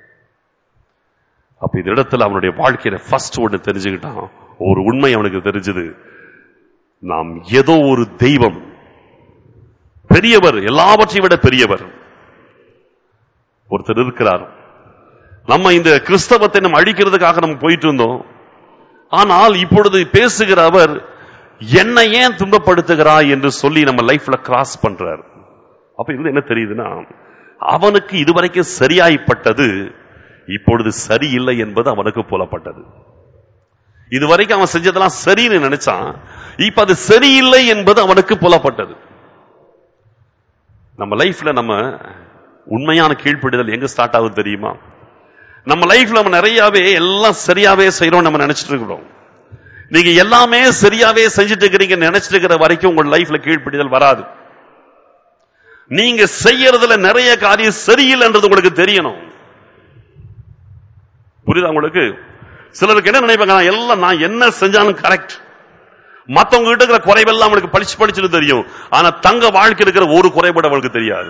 அப்ப இந்த இடத்துல அவனுடைய வாழ்க்கையில ஃபர்ஸ்ட் ஒண்ணு தெரிஞ்சுக்கிட்டான் ஒரு உண்மை அவனுக்கு தெரிஞ்சது நாம் ஏதோ ஒரு தெய்வம் பெரியவர் எல்லாவற்றையும் விட பெரியவர் ஒருத்தர் இருக்கிறார் நம்ம இந்த கிறிஸ்தவத்தை நம்ம அழிக்கிறதுக்காக நம்ம போயிட்டு இருந்தோம் ஆனால் இப்பொழுது பேசுகிற அவர் என்னை ஏன் துன்பப்படுத்துகிறாய் என்று சொல்லி நம்ம லைஃப்ல கிராஸ் பண்றார் அப்ப இது என்ன தெரியுதுன்னா அவனுக்கு இதுவரைக்கும் சரியாய்ப்பட்டது இப்பொழுது சரியில்லை என்பது அவனுக்கு புலப்பட்டது இதுவரைக்கும் அவன் செஞ்சதெல்லாம் சரின்னு நினைச்சான் இப்ப அது சரியில்லை என்பது அவனுக்கு புலப்பட்டது நம்ம லைஃப்ல நம்ம உண்மையான கீழ்ப்பிடுதல் எங்க ஸ்டார்ட் ஆகுது தெரியுமா நம்ம லைஃப்ல நம்ம நிறையவே எல்லாம் சரியாவே செய்யறோம் நம்ம நினைச்சிட்டு இருக்கிறோம் நீங்க எல்லாமே சரியாவே செஞ்சுட்டு இருக்கிறீங்க நினைச்சிட்டு இருக்கிற வரைக்கும் உங்க லைஃப்ல கீழ்ப்பிடுதல் வராது நீங்க செய்யறதுல நிறைய காரியம் சரியில்லைன்றது உங்களுக்கு தெரியணும் புரியுதா உங்களுக்கு சிலருக்கு என்ன நினைப்பாங்க நான் எல்லாம் நான் என்ன செஞ்சாலும் கரெக்ட் மத்தவங்க கிட்ட இருக்கிற குறைவெல்லாம் அவனுக்கு பளிச்சு பளிச்சுன்னு தெரியும் ஆனா தங்க வாழ்க்கை இருக்கிற ஒரு குறைபாடு அவனுக்கு தெரியாது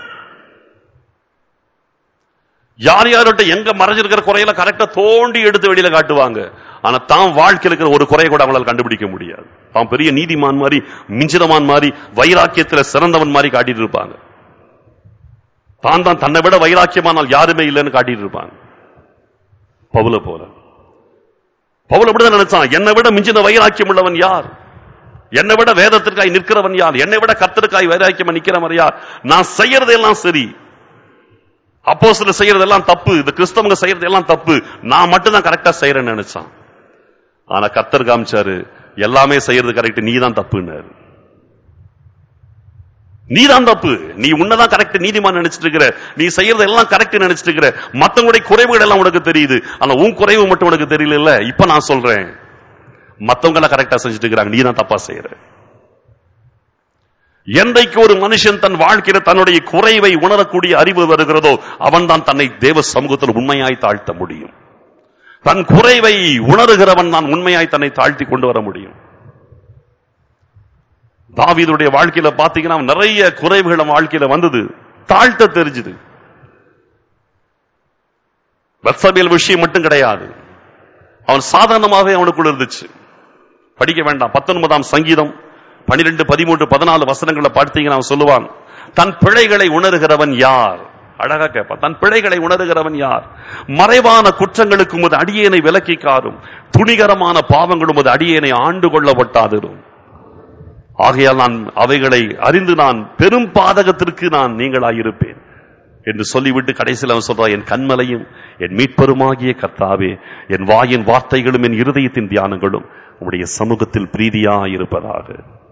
யார் யார்கிட்ட எங்க மறைஞ்சிருக்கிற குறையில கரெக்டா தோண்டி எடுத்து வெளியில காட்டுவாங்க ஆனா தான் வாழ்க்கையில் இருக்கிற ஒரு குறைய கூட அவங்களால கண்டுபிடிக்க முடியாது தான் பெரிய நீதிமான் மாதிரி மிஞ்சிதமான் மாதிரி வைராக்கியத்துல சிறந்தவன் மாதிரி காட்டிட்டு இருப்பாங்க தான் தான் தன்னை விட வைராக்கியமானால் யாருமே இல்லைன்னு காட்டிட்டு இருப்பாங்க பவுல போல பவுல் அப்படிதான் நினைச்சான் என்னை விட மிஞ்சின வைராக்கியம் உள்ளவன் யார் என்னை விட வேதத்திற்காய் நிற்கிறவன் யார் என்னை விட கர்த்தருக்காய் வைராக்கியம் நிற்கிறவன் யார் நான் செய்யறதெல்லாம் சரி அப்போ சில செய்யறதெல்லாம் தப்பு இந்த கிறிஸ்தவங்க செய்யறதெல்லாம் தப்பு நான் மட்டும் தான் கரெக்டா செய்யறேன்னு நினைச்சான் ஆனா கர்த்தர் காமிச்சாரு எல்லாமே செய்யறது கரெக்ட் நீ தான் தப்புன்னாரு நீதான் தப்பு நீ உன்னதான் கரெக்ட் நீதிமான் நினைச்சிட்டு இருக்கிற நீ செய்யறது எல்லாம் கரெக்ட் நினைச்சிட்டு இருக்கிற மத்தவங்களுடைய குறைவுகள் எல்லாம் உனக்கு தெரியுது ஆனா உன் குறைவு மட்டும் உனக்கு தெரியல இப்ப நான் சொல்றேன் மத்தவங்க எல்லாம் கரெக்டா செஞ்சுட்டு இருக்கிறாங்க நீ தான் தப்பா செய்யற என்றைக்கு ஒரு மனுஷன் தன் வாழ்க்கையில தன்னுடைய குறைவை உணரக்கூடிய அறிவு வருகிறதோ அவன் தான் தன்னை தேவ சமூகத்தில் உண்மையாய் தாழ்த்த முடியும் தன் குறைவை உணர்கிறவன் தான் உண்மையாய் தன்னை தாழ்த்தி கொண்டு வர முடியும் தாவீதுடைய வாழ்க்கையில பாத்தீங்கன்னா நிறைய குறைவுகள் அவன் வாழ்க்கையில வந்தது தாழ்த்த தெரிஞ்சது பத்சபியல் விஷயம் மட்டும் கிடையாது அவன் சாதாரணமாகவே அவனுக்குள்ள இருந்துச்சு படிக்க வேண்டாம் பத்தொன்பதாம் சங்கீதம் பனிரெண்டு பதிமூன்று பதினாலு வசனங்களை பார்த்தீங்கன்னா அவன் சொல்லுவான் தன் பிழைகளை உணர்கிறவன் யார் அழகா கேட்பான் தன் பிழைகளை உணர்கிறவன் யார் மறைவான குற்றங்களுக்கு உமது அடியேனை விலக்கி காரும் துணிகரமான பாவங்களும் உமது அடியேனை ஆண்டு கொள்ள ஒட்டாதிரும் ஆகையால் நான் அவைகளை அறிந்து நான் பெரும் பாதகத்திற்கு நான் நீங்களாயிருப்பேன் என்று சொல்லிவிட்டு கடைசியில் அவன் சொல்றான் என் கண்மலையும் என் மீட்பருமாகிய கர்த்தாவே என் வாயின் வார்த்தைகளும் என் இருதயத்தின் தியானங்களும் உடைய சமூகத்தில் பிரீதியா இருப்பதாக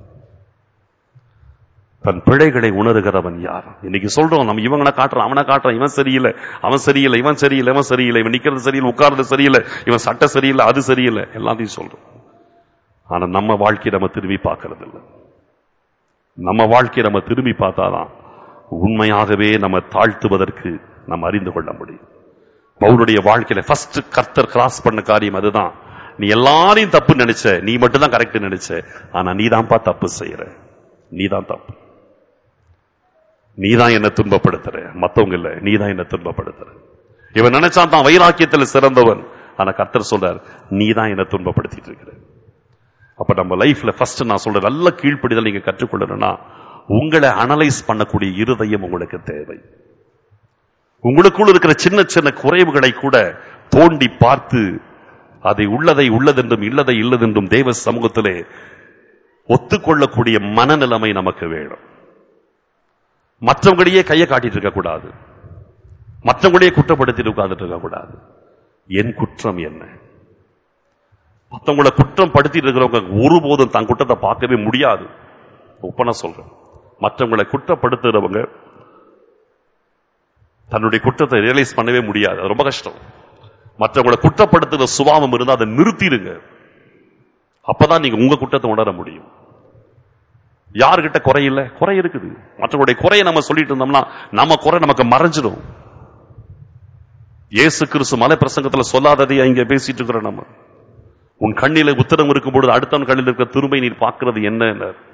தன் பிழைகளை உணர்கிறவன் யார் இன்னைக்கு சொல்றோம் நம்ம இவங்களை காட்டுறோம் அவனை காட்டுறான் இவன் சரியில்லை அவன் சரியில்லை இவன் சரியில்லை இவன் சரியில்லை இவன் நிக்கிறது சரியில்லை உட்கார்றது சரியில்லை இவன் சட்டை சரியில்லை அது சரியில்லை எல்லாத்தையும் சொல்றோம் ஆனா நம்ம வாழ்க்கையை நம்ம திரும்பி பார்க்கறது இல்லை நம்ம வாழ்க்கையை நம்ம திரும்பி பார்த்தாதான் உண்மையாகவே நம்ம தாழ்த்துவதற்கு நம்ம அறிந்து கொள்ள முடியும் பவுலுடைய வாழ்க்கையில ஃபர்ஸ்ட் கர்த்தர் கிராஸ் பண்ண காரியம் அதுதான் நீ எல்லாரையும் தப்பு நினைச்ச நீ மட்டும் தான் கரெக்ட் நினைச்ச ஆனா நீ தான்ப்பா தப்பு செய்யற நீ தான் தப்பு நீ தான் என்ன துன்பப்படுத்துற மத்தவங்க இல்ல நீ தான் என்ன துன்பப்படுத்துற இவன் நினைச்சான் தான் வைராக்கியத்துல சிறந்தவன் ஆனா கர்த்தர் சொல்றார் நீ தான் என்ன துன்பப்படுத்திட்டு இருக்கிற அப்ப நம்ம லைஃப்ல ஃபர்ஸ்ட் நான் சொல்ற நல்ல கீழ்ப்படிதல் நீங்க கற்றுக்கொள்ளணும்னா உங்களை அனலைஸ் பண்ணக்கூடிய இருதயம் உங்களுக்கு தேவை உங்களுக்குள் இருக்கிற சின்ன சின்ன குறைவுகளை கூட தோண்டி பார்த்து அதை உள்ளதை உள்ளதென்றும் இல்லதை இல்லதென்றும் தேவ சமூகத்திலே ஒத்துக்கொள்ளக்கூடிய மனநிலைமை நமக்கு வேணும் மற்றவங்களையே கையை காட்டிட்டு இருக்க கூடாது மற்றவங்களையே குற்றப்படுத்திட்டு உட்கார்ந்துட்டு இருக்க கூடாது என் குற்றம் என்ன மற்றவங்களை குற்றம் படுத்திட்டு இருக்கிறவங்க ஒருபோதும் தன் குற்றத்தை பார்க்கவே முடியாது ஒப்பனா சொல்றேன் மற்றவங்களை குற்றப்படுத்துறவங்க தன்னுடைய குற்றத்தை ரியலைஸ் பண்ணவே முடியாது அது ரொம்ப கஷ்டம் மற்றவங்களை குற்றப்படுத்துகிற சுபாவம் இருந்தா அதை நிறுத்திடுங்க அப்பதான் நீங்க உங்க குற்றத்தை உணர முடியும் யாருகிட்ட குறை இல்ல குறை இருக்குது மற்றவருடைய குறையை நம்ம சொல்லிட்டு இருந்தோம்னா நம்ம குறை நமக்கு மறைஞ்சிடும் இயேசு கிறிஸ்து மலை பிரசங்கத்துல சொல்லாததையா இங்க பேசிட்டு இருக்கிறோம் நம்ம உன் கண்ணில உத்தரம் இருக்கும் பொழுது அடுத்தவன் கண்ணில் இருக்கிற திரும்பை நீர் பார்க்கிறது என்ன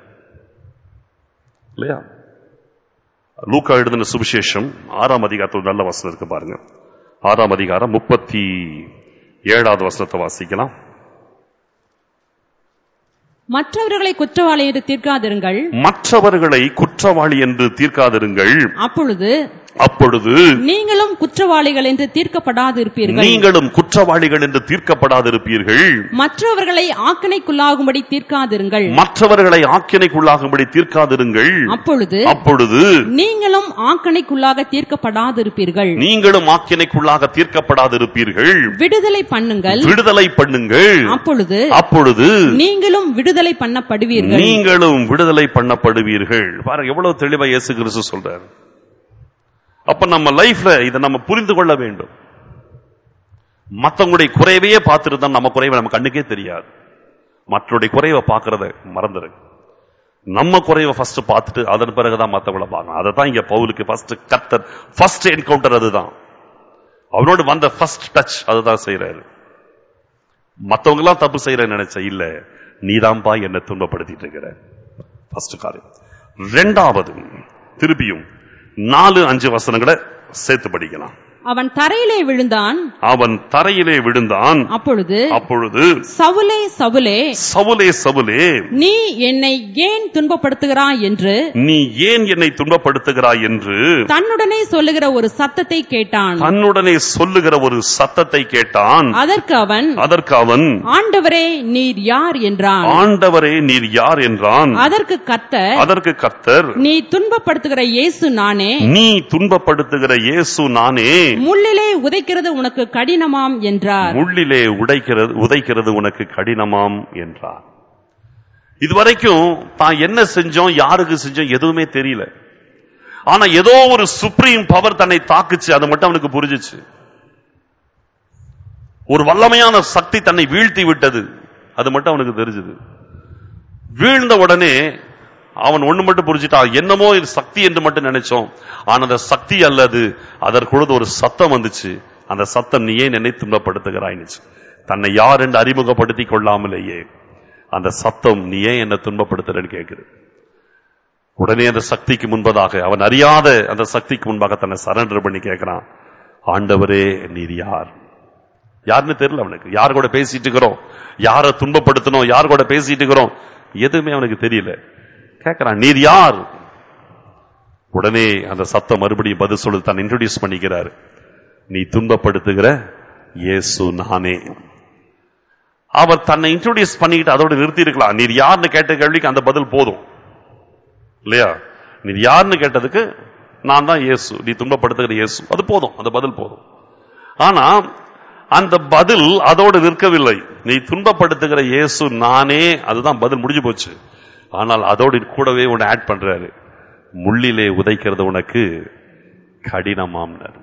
இல்லையா லூக்கா எழுதின சுவிசேஷம் ஆறாம் அதிகாரத்தில் நல்ல வசனம் இருக்கு பாருங்க ஆறாம் அதிகாரம் முப்பத்தி ஏழாவது வசனத்தை வாசிக்கலாம் மற்றவர்களை குற்றவாளி என்று தீர்க்காதிருங்கள் மற்றவர்களை குற்றவாளி என்று தீர்க்காதிருங்கள் அப்பொழுது அப்பொழுது நீங்களும் குற்றவாளிகள் என்று தீர்க்கப்படாதிருப்பீர்கள் நீங்களும் குற்றவாளிகள் என்று தீர்க்கப்படாதிருப்பீர்கள் மற்றவர்களை ஆக்கணைக்குள்ளாகும்படி தீர்க்காதிருங்கள் மற்றவர்களை ஆக்கினைக்குள்ளாகும்படி தீர்க்காதிருங்கள் அப்பொழுது அப்பொழுது நீங்களும் ஆக்கணைக்குள்ளாக தீர்க்கப்படாதிருப்பீர்கள் நீங்களும் ஆக்கினைக்குள்ளாக தீர்க்கப்படாதிருப்பீர்கள் விடுதலை பண்ணுங்கள் விடுதலை பண்ணுங்கள் அப்பொழுது அப்பொழுது நீங்களும் விடுதலை பண்ணப்படுவீர்கள் நீங்களும் விடுதலை பண்ணப்படுவீர்கள் பாருங்க எவ்வளவு தெளிவா இயேசு கிறிஸ்து சொல்றாரு அப்ப நம்ம லைஃப்ல இதை நம்ம புரிந்து கொள்ள வேண்டும் மத்தவங்களுடைய குறைவையே பார்த்துருந்தா நம்ம குறைவை நம்ம கண்ணுக்கே தெரியாது மற்றவருடைய குறைவை பார்க்கறத மறந்துரு நம்ம குறைவை ஃபர்ஸ்ட் பார்த்துட்டு அதன் பிறகுதான் மத்தவங்கள பார்க்கணும் அதை தான் இங்க பவுலுக்கு ஃபர்ஸ்ட் கத்தர் ஃபர்ஸ்ட் என்கவுண்டர் அதுதான் அவனோடு வந்த ஃபர்ஸ்ட் டச் அதுதான் செய்யறாரு மத்தவங்க எல்லாம் தப்பு செய்யற நினைச்ச இல்ல நீதான்பா என்ன துன்பப்படுத்திட்டு இருக்கிற ஃபர்ஸ்ட் காரியம் ரெண்டாவது திருப்பியும் நாலு அஞ்சு வசனங்களை சேர்த்து படிக்கலாம் அவன் தரையிலே விழுந்தான் அவன் தரையிலே விழுந்தான் அப்பொழுது அப்பொழுது சவுலே சவுலே சவுலே சவுலே நீ என்னை ஏன் துன்பப்படுத்துகிறாய் என்று நீ ஏன் என்னை துன்பப்படுத்துகிறாய் என்று தன்னுடனே சொல்லுகிற ஒரு சத்தத்தை கேட்டான் தன்னுடனே சொல்லுகிற ஒரு சத்தத்தை கேட்டான் அதற்கு அவன் அதற்கு அவன் ஆண்டவரே நீர் யார் என்றான் ஆண்டவரே நீர் யார் என்றான் அதற்கு கர்த்தர் அதற்கு கர்த்தர் நீ துன்பப்படுத்துகிற இயேசு நானே நீ துன்பப்படுத்துகிற இயேசு நானே முள்ளிலே உதைக்கிறது உனக்கு கடினமாம் என்றார் முள்ளிலே உடைக்கிறது உதைக்கிறது உனக்கு கடினமாம் என்றார் இதுவரைக்கும் தான் என்ன செஞ்சோம் யாருக்கு செஞ்சோம் எதுவுமே தெரியல ஆனா ஏதோ ஒரு சுப்ரீம் பவர் தன்னை தாக்குச்சு அது மட்டும் அவனுக்கு புரிஞ்சுச்சு ஒரு வல்லமையான சக்தி தன்னை வீழ்த்தி விட்டது அது மட்டும் அவனுக்கு தெரிஞ்சது வீழ்ந்த உடனே அவன் ஒண்ணு மட்டும் புரிஞ்சுட்டான் என்னமோ இது சக்தி என்று மட்டும் நினைச்சோம் ஆனா அந்த சக்தி அல்லது அதற்குள்ளது ஒரு சத்தம் வந்துச்சு அந்த சத்தம் நீ ஏன் என்னை துன்பப்படுத்துகிறாய்னுச்சு தன்னை யார் என்று அறிமுகப்படுத்தி கொள்ளாமலேயே அந்த சத்தம் நீ ஏன் என்ன துன்பப்படுத்துறன்னு கேட்குது உடனே அந்த சக்திக்கு முன்பதாக அவன் அறியாத அந்த சக்திக்கு முன்பாக தன்னை சரண்டர் பண்ணி கேட்கிறான் ஆண்டவரே நீர் யார் யாருன்னு தெரியல அவனுக்கு யார் கூட பேசிட்டு இருக்கிறோம் யாரை துன்பப்படுத்தணும் யார் கூட பேசிட்டு இருக்கிறோம் எதுவுமே அவனுக்கு தெரியல கேட்கிறான் நீர் யார் உடனே அந்த சத்தம் மறுபடியும் பதில் சொல்லு தான் இன்ட்ரோடியூஸ் பண்ணிக்கிறாரு நீ துன்பப்படுத்துகிற இயேசு நானே அவர் தன்னை இன்ட்ரோடியூஸ் பண்ணிக்கிட்டு அதோட நிறுத்தி இருக்கலாம் நீர் யாருன்னு கேட்ட கேள்விக்கு அந்த பதில் போதும் இல்லையா நீர் யாருன்னு கேட்டதுக்கு நான் தான் இயேசு நீ துன்பப்படுத்துகிற இயேசு அது போதும் அந்த பதில் போதும் ஆனா அந்த பதில் அதோடு நிற்கவில்லை நீ துன்பப்படுத்துகிற இயேசு நானே அதுதான் பதில் முடிஞ்சு போச்சு ஆனால் அதோடு கூடவே ஒன்று ஆட் பண்றாரு முள்ளிலே உதைக்கிறது உனக்கு கடினமாம்னர்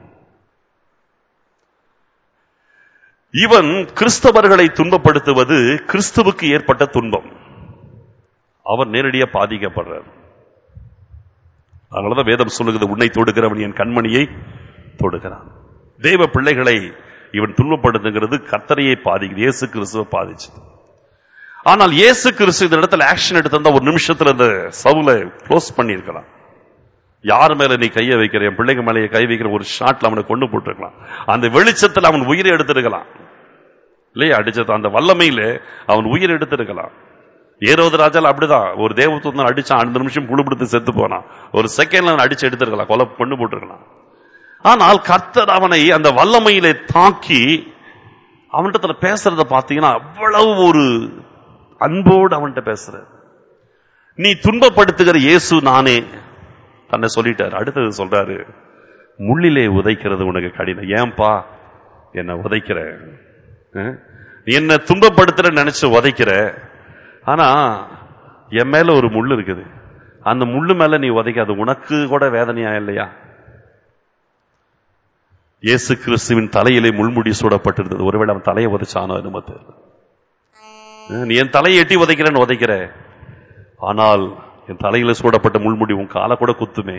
இவன் கிறிஸ்தவர்களை துன்பப்படுத்துவது கிறிஸ்துவுக்கு ஏற்பட்ட துன்பம் அவர் நேரடியாக பாதிக்கப்படுறார் அதனாலதான் வேதம் சொல்லுகிறது உன்னை தொடுகிறவன் என் கண்மணியை தொடுகிறான் தேவ பிள்ளைகளை இவன் துன்பப்படுத்துங்கிறது கத்தரையை பாதிக்குது இயேசு கிறிஸ்துவை பாதிச்சது ஆனால் இயேசு கிறிஸ்து இந்த இடத்துல ஆக்ஷன் எடுத்திருந்தா ஒரு நிமிஷத்துல இந்த சவுல க்ளோஸ் பண்ணியிருக்கலாம் யார் மேல நீ கையை வைக்கிற என் பிள்ளைங்க மேலே கை வைக்கிற ஒரு ஷாட்ல அவனை கொண்டு போட்டிருக்கலாம் அந்த வெளிச்சத்துல அவன் உயிரை எடுத்திருக்கலாம் இல்லையா அடிச்சது அந்த வல்லமையில அவன் உயிர் எடுத்திருக்கலாம் ஏரோது ராஜால அப்படிதான் ஒரு தேவதூதன் அடிச்சான் அந்த நிமிஷம் புழுபிடித்து செத்து போனான் ஒரு செகண்ட்ல அவன் அடிச்சு எடுத்திருக்கலாம் கொலை கொண்டு போட்டிருக்கலாம் ஆனால் கர்த்தர் அவனை அந்த வல்லமையிலே தாக்கி அவன்கிட்ட பேசுறத பாத்தீங்கன்னா அவ்வளவு ஒரு அன்போடு அவன்கிட்ட பேசுற நீ துன்பப்படுத்துகிற இயேசு நானே தன்னை சொல்லிட்டார் அடுத்தது சொல்றாரு முள்ளிலே உதைக்கிறது உனக்கு கடினம் ஏன்பா என்ன உதைக்கிற அஹ்? நீ என்ன துன்பப்படுத்துற நினைச்சு உதைக்கிற ஆனா என் மேல ஒரு முள் இருக்குது அந்த முள்ளு மேல நீ உதைக்காது உனக்கு கூட வேதனையா இல்லையா இயேசு கிறிஸ்துவின் தலையிலே முள்முடி சூடப்பட்டிருந்தது ஒருவேளை அவன் தலையை உதைச்சானோ என்னமோ தெரியல அஹ் நீ என் தலையை எட்டி உதைக்கிறேன்னு உதைக்கிற ஆனால் என் தலையில சூடப்பட்ட முள்முடி உன் காலை கூட குத்துமே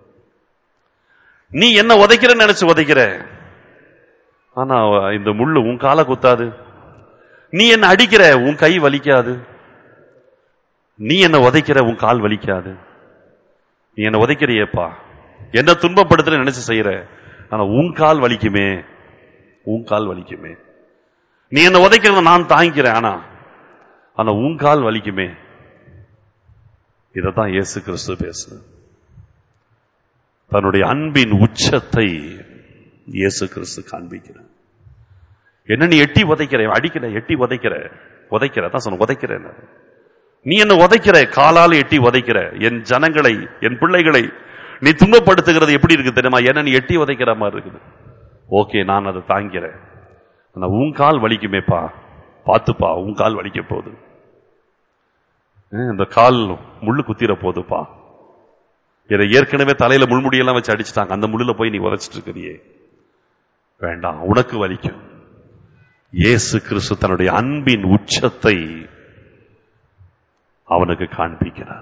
நீ என்ன உதைக்கிறன்னு நினைச்சு உதைக்கிற ஆனா இந்த முள்ளு உன் காலை குத்தாது நீ என்ன அடிக்கிற உன் கை வலிக்காது நீ என்ன உதைக்கிற உன் கால் வலிக்காது நீ என்ன உதைக்கிறியேப்பா என்ன துன்பப்படுத்துற நினைச்சு செய்யற ஆனா உன் கால் வலிக்குமே உன் கால் வலிக்குமே நீ என்ன உதைக்கிறத நான் தாங்கிக்கிறேன் ஆனா ஆனா உன் கால் வலிக்குமே இதத்தான் இயேசு கிறிஸ்து பேசு தன்னுடைய அன்பின் உச்சத்தை இயேசு கிறிஸ்து காண்பிக்கிறார் என்ன நீ எட்டி உதைக்கிற அடிக்கிற எட்டி உதைக்கிற உதைக்கிற தான் சொன்ன உதைக்கிறேன் நீ என்ன உதைக்கிற காலால் எட்டி உதைக்கிற என் ஜனங்களை என் பிள்ளைகளை நீ துன்பப்படுத்துகிறது எப்படி இருக்கு தெரியுமா என்ன நீ எட்டி உதைக்கிற மாதிரி இருக்குது ஓகே நான் அதை தாங்கிறேன் ஆனா உன் கால் வலிக்குமேப்பா பார்த்துப்பா உன் கால் வலிக்க போகுது அஹ் இந்த கால் முள்ளு குத்திர போகுதுப்பா இதை ஏற்கனவே தலையில முள்முடியெல்லாம் வச்சு அடிச்சிட்டாங்க அந்த முள்ளுல போய் நீ உதைச்சிட்டு இருக்கிறியே வேண்டாம் உனக்கு வலிக்கும் இயேசு கிறிஸ்து தன்னுடைய அன்பின் உச்சத்தை அவனுக்கு காண்பிக்கிறார்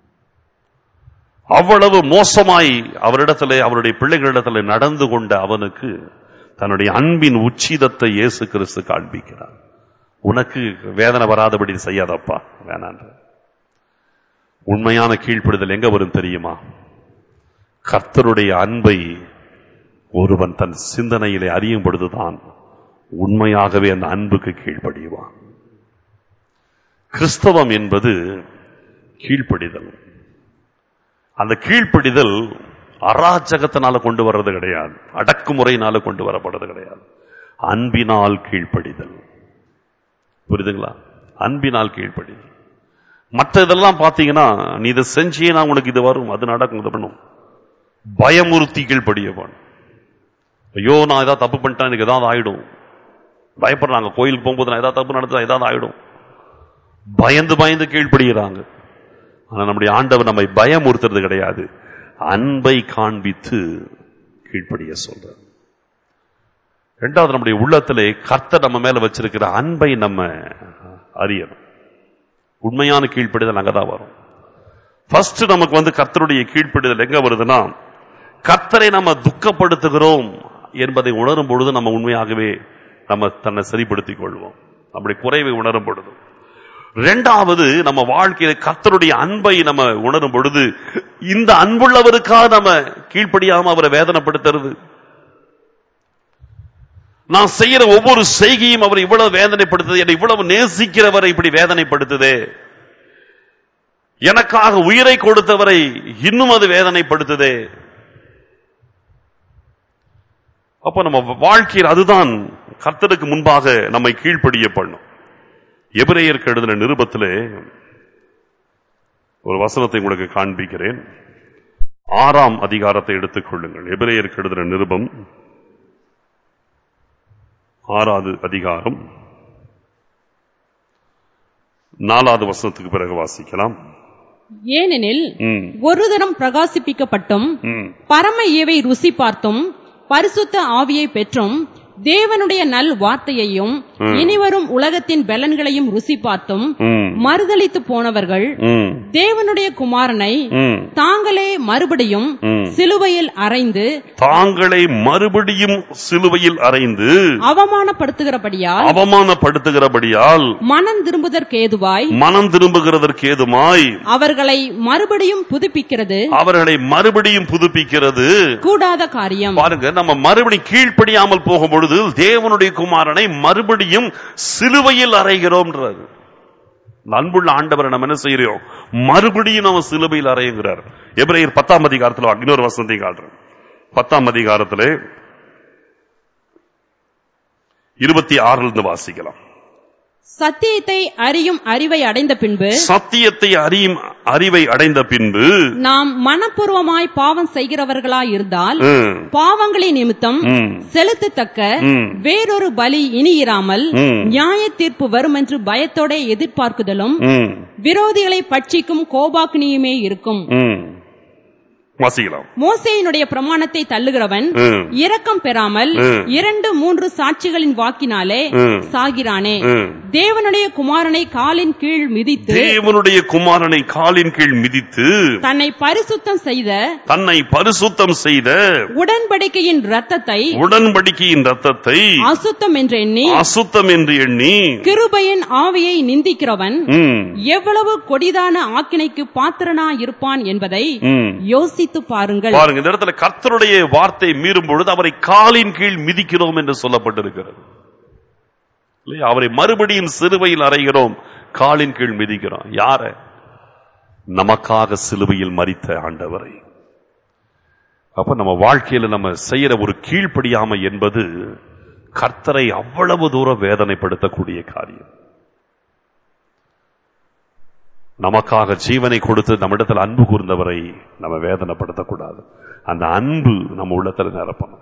அவ்வளவு மோசமாய் அவரிடத்திலே அவருடைய பிள்ளைகளிடத்திலே நடந்து கொண்ட அவனுக்கு தன்னுடைய அன்பின் உச்சிதத்தை இயேசு கிறிஸ்து காண்பிக்கிறார் உனக்கு வேதனை வராதபடி செய்யாதப்பா வேணான்ற உண்மையான கீழ்ப்படுதல் எங்க வரும் தெரியுமா கர்த்தருடைய அன்பை ஒருவன் தன் சிந்தனையிலே அறியும் பொழுதுதான் உண்மையாகவே அந்த அன்புக்கு கீழ்ப்படிவான் கிறிஸ்தவம் என்பது கீழ்ப்படிதல் அந்த கீழ்ப்படிதல் அராஜகத்தினால கொண்டு வர்றது கிடையாது அடக்குமுறையினால கொண்டு வரப்படுறது கிடையாது அன்பினால் கீழ்ப்படிதல் புரியுதுங்களா அன்பினால் கீழ்ப்படிதல் மற்ற இதெல்லாம் பாத்தீங்கன்னா நீ இதை செஞ்சியே நான் உனக்கு இது வரும் அது நடக்கும் இது பண்ணும் பயமுறுத்தி கீழ்ப்படிய வேணும் ஐயோ நான் ஏதாவது தப்பு பண்ணிட்டேன் எனக்கு ஏதாவது ஆயிடும் பயப்படுறாங்க கோயிலுக்கு போகும்போது நான் ஏதாவது தப்பு நடந்தா ஏதாவது ஆயிடும் பயந்து பயந்து கீழ்ப்படுகிறாங்க ஆனா நம்முடைய ஆண்டவர் நம்மை பயமுறுத்துறது கிடையாது அன்பை காண்பித்து கீழ்ப்படிய சொல்றார் ரெண்டாவது நம்முடைய உள்ளத்திலே கர்த்தர் நம்ம மேல வச்சிருக்கிற அன்பை நம்ம அறியணும் உண்மையான கீழ்ப்படிதல் அங்கதான் வரும் ஃபர்ஸ்ட் நமக்கு வந்து கர்த்தருடைய கீழ்ப்படிதல் எங்க வருதுன்னா கர்த்தரை நம்ம துக்கப்படுத்துகிறோம் என்பதை உணரும் பொழுது நம்ம உண்மையாகவே நம்ம தன்னை சரிப்படுத்திக் கொள்வோம் நம்முடைய குறைவை உணரும் பொழுது ரெண்டாவது நம்ம வாழ்க்கையில கர்த்தருடைய அன்பை நம்ம உணரும் பொழுது இந்த அன்புள்ளவருக்காக நம்ம கீழ்ப்படியாம அவரை வேதனைப்படுத்துறது நான் செய்யற ஒவ்வொரு செய்கையும் அவர் இவ்வளவு வேதனைப்படுத்துது என்னை இவ்வளவு நேசிக்கிறவரை இப்படி வேதனைப்படுத்துதே எனக்காக உயிரை கொடுத்தவரை இன்னும் அது வேதனைப்படுத்துதே அப்ப நம்ம வாழ்க்கையில் அதுதான் கர்த்தருக்கு முன்பாக நம்மை கீழ்ப்படிய பண்ணும் எபிரேயருக்கு எழுதின நிருபத்திலே ஒரு வசனத்தை உங்களுக்கு காண்பிக்கிறேன் ஆறாம் அதிகாரத்தை எடுத்துக் கொள்ளுங்கள் எபிரேயருக்கு எழுதின நிருபம் ஆறாவது அதிகாரம் நாலாவது வசனத்துக்கு பிறகு வாசிக்கலாம் ஏனெனில் ம், ஒரு தரம் பிரகாசிப்பிக்கப்பட்டும் ம், பரம ஈவை ருசி பார்த்தும் பரிசுத்த ஆவியை பெற்றும் தேவனுடைய நல் வார்த்தையையும் இனிவரும் உலகத்தின் பலன்களையும் ருசி பார்த்தும் ம், மறுதலித்து போனவர்கள் ம், தேவனுடைய குமாரனை ம், தாங்களே மறுபடியும் ம். சிலுவையில் அறைந்து தாங்களை மறுபடியும் சிலுவையில் அறைந்து அவமானப்படுத்துகிறபடியால் அவமானப்படுத்துகிறபடியால் மனம் திரும்புதற்கேதுவாய் மனம் திரும்புகிறதற்கு ஏதுமாய் அவர்களை மறுபடியும் புதுப்பிக்கிறது அவர்களை மறுபடியும் புதுப்பிக்கிறது கூடாத காரியம் பாருங்க நம்ம மறுபடியும் கீழ்ப்படியாமல் போகும் பொழுது தேவனுடைய குமாரனை மறுபடியும் சிலுவையில் அறைகிறோம்ன்றார் இந்த அன்புள்ள ஆண்டவரை நம்ம என்ன செய்யறோம் மறுபடியும் நம்ம சிலுவையில் அறையுங்கிறார் எபிரேயர் பத்தாம் அதிகாரத்தில் வாங்க. இன்னொரு வசனத்தை காட்டுறேன் பத்தாம் அதிகாரத்திலே இருபத்தி ஆறுல இருந்து வாசிக்கலாம் சத்தியத்தை அறியும் அறிவை அடைந்த பின்பு சத்தியத்தை அறியும் அறிவை அடைந்த பின்பு நாம் மனப்பூர்வமாய் பாவம் செய்கிறவர்களாய் இருந்தால் ம், பாவங்களின் நிமித்தம் ம், செலுத்தத்தக்க ம். வேறொரு பலி இனி இராமல் ம். நியாய தீர்ப்பு வரும் என்று பயத்தோட எதிர்பார்க்குதலும் ம், விரோதிகளை பட்சிக்கும் கோபாக்னியுமே இருக்கும் ம். வாசிக்கலாம் மோசேயினுடைய பிரமாணத்தை தள்ளுகிறவன் ம், இரக்கம் பெறாமல் ம். இரண்டு மூன்று சாட்சிகளின் வாக்கினாலே ம். சாகிறானே ம். தேவனுடைய குமாரனை காலின் கீழ் மிதித்து தேவனுடைய குமாரனை காலின் கீழ் மிதித்து தன்னை பரிசுத்தம் செய்த தன்னை பரிசுத்தம் செய்த உடன்படிக்கையின் இரத்தத்தை உடன்படிக்கையின் ரத்தத்தை அசுத்தம் என்று எண்ணி அசுத்தம் என்று எண்ணி கிருபையின் ஆவியை நிந்திக்கிறவன் ம், எவ்வளவு கொடிதான ஆக்கினைக்கு பாத்திரனா இருப்பான் என்பதை ம். யோசித்து பாருங்கள் பாருங்க இந்த இடத்துல கர்த்தருடைய வார்த்தை மீறும் பொழுது அவரை காலின் கீழ் மிதிக்கிறோம் என்று சொல்லப்பட்டிருக்கிறது இல்லையா? அவரை மறுபடியும் சிலுவையில் அறைகிறோம் காலின் கீழ் மிதிக்கிறோம் யார நமக்காக சிலுவையில் மரித்த ஆண்டவரை அப்ப நம்ம வாழ்க்கையில நம்ம செய்யற ஒரு கீழ்ப்படியாமை என்பது கர்த்தரை அவ்வளவு தூரம் வேதனைப்படுத்தக்கூடிய காரியம் நமக்காக ஜீவனை கொடுத்து நம்மிடத்தில் அன்பு கூர்ந்தவரை நம்ம வேதனைப்படுத்தக்கூடாது அந்த அன்பு நம்ம உள்ளத்துல நிரப்பணும்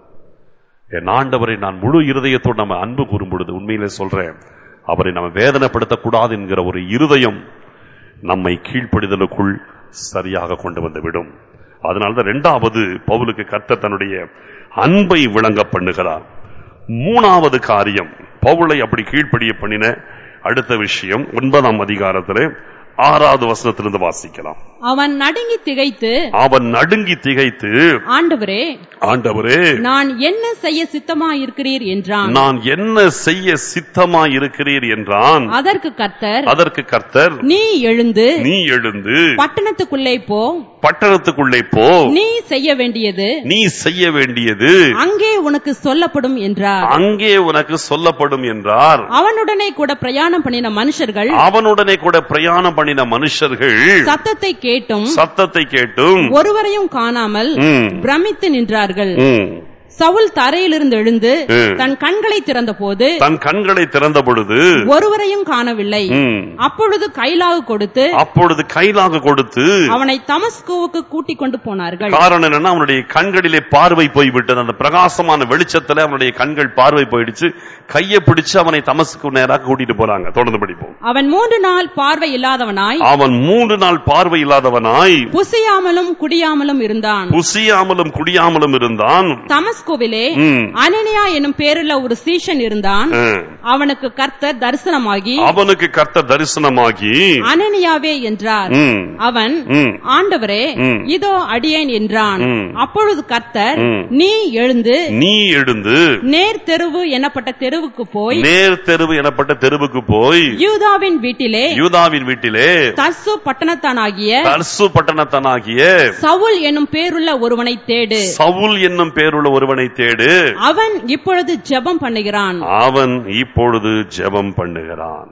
என் ஆண்டவரை நான் முழு இருதயத்தோடு நம்ம அன்பு கூறும் பொழுது உண்மையிலே சொல்றேன் அவரை நம்ம வேதனைப்படுத்தக்கூடாது என்கிற ஒரு இருதயம் நம்மை கீழ்ப்படிதலுக்குள் சரியாக கொண்டு வந்து விடும் அதனால்தான் இரண்டாவது பவுலுக்கு கர்த்தர் தன்னுடைய அன்பை விளங்க பண்ணுகிறார் மூணாவது காரியம் பவுலை அப்படி கீழ்ப்படிய பண்ணின அடுத்த விஷயம் ஒன்பதாம் அதிகாரத்திலே ஆறாவது வசனத்திலிருந்து வாசிக்கலாம் அவன் நடுங்கி திகைத்து அவன் நடுங்கி திகைத்து ஆண்டவரே ஆண்டவரே நான் என்ன செய்ய சித்தமா இருக்கிறீர் என்றான் நான் என்ன செய்ய சித்தமா இருக்கிறீர் என்றான் அதற்கு கர்த்தர் அதற்கு கர்த்தர் நீ எழுந்து நீ எழுந்து பட்டணத்துக்குள்ளே போ பட்டணத்துக்குள்ளே போ நீ செய்ய வேண்டியது நீ செய்ய வேண்டியது அங்கே உனக்கு சொல்லப்படும் என்றார் அங்கே உனக்கு சொல்லப்படும் என்றார் அவனுடனே கூட பிரயாணம் பண்ணின மனுஷர்கள் அவனுடனே கூட பிரயாணம் பண்ணின மனுஷர்கள் சத்தத்தை கேட்டும் சத்தத்தை கேட்டும் ஒருவரையும் காணாமல் ம், பிரமித்து நின்றார்கள் ம், சவுல் தரையிலிருந்து எழுந்து ம். தன் கண்களை திறந்தபோது தன் கண்களை திறந்த பொழுது ஒருவரையும் காணவில்லை ம், அப்பொழுது கைலாகு கொடுத்து அப்பொழுது கைலாக கொடுத்து அவனை தமஸ்குவுக்கு கூட்டிக் கொண்டு போனார்கள் காரணம் என்னன்னா அவனுடைய கண்களிலே பார்வை போய்விட்டது அந்த பிரகாசமான வெளிச்சத்துல அவனுடைய கண்கள் பார்வை போயிடுச்சு கையை பிடிச்சு அவனை தமசுக்கு நேராக கூட்டிட்டு போறாங்க தொடர்ந்து படிப்போம் அவன் மூன்று நாள் பார்வை இல்லாதவனாய் அவன் மூன்று நாள் பார்வை இல்லாதவனாய் புசியாமலும் குடியாமலும் இருந்தான் புசியாமலும் குடியாமலும் இருந்தான் தமஸ்குவிலே ம், அனனியா என்னும் பேருள்ள ஒரு சீஷன் இருந்தான் ஆ. அவனுக்கு கர்த்தர் தரிசனமாகி அவனுக்கு கர்த்த தரிசனமாகி அனனியாவே என்றார் ம், அவன் ம், ஆண்டவரே ம். இதோ அடியேன் என்றான் ம். அப்பொழுது கர்த்தர் ம். நீ எழுந்து நீ எழுந்து நேர் தெருவு எனப்பட்ட தெருவுக்கு போய் நேர் தெருவு எனப்பட்ட தெருவுக்கு போய் யூதாவின் வீட்டிலே யூதாவின் வீட்டிலே தர்சு பட்டணத்தானாகிய தர்சு பட்டணத்தனாகிய சவுல் என்னும் பேருள்ள ஒருவனை தேடு சவுல் என்னும் பேருள்ள ஒருவனை தேடு அவன் இப்பொழுது ஜெபம் பண்ணுகிறான் அவன் இப்பொழுது ஜெபம் பண்ணுகிறான்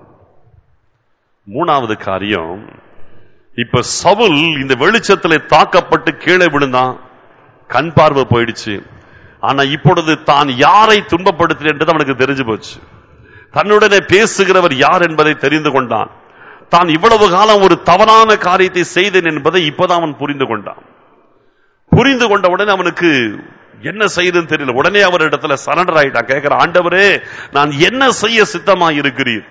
மூணாவது காரியம் இப்ப சவுல் இந்த வெளிச்சத்திலே தாக்கப்பட்டு கீழே விழுந்தான் கண் பார்வை போயிடுச்சு ஆனா இப்பொழுது தான் யாரை துன்பப்படுத்தினது அவனுக்கு தெரிஞ்சு போச்சு தன்னுடனே பேசுகிறவர் யார் என்பதை தெரிந்து கொண்டான் தான் இவ்வளவு காலம் ஒரு தவறான காரியத்தை செய்தேன் என்பதை இப்பதான் அவன் புரிந்து கொண்டான் புரிந்து கொண்ட உடனே அவனுக்கு என்ன செய்யுதுன்னு தெரியல உடனே அவர் இடத்துல சரண்டர் ஆயிட்டான் கேட்கிற ஆண்டவரே நான் என்ன செய்ய சித்தமா இருக்கிறீர்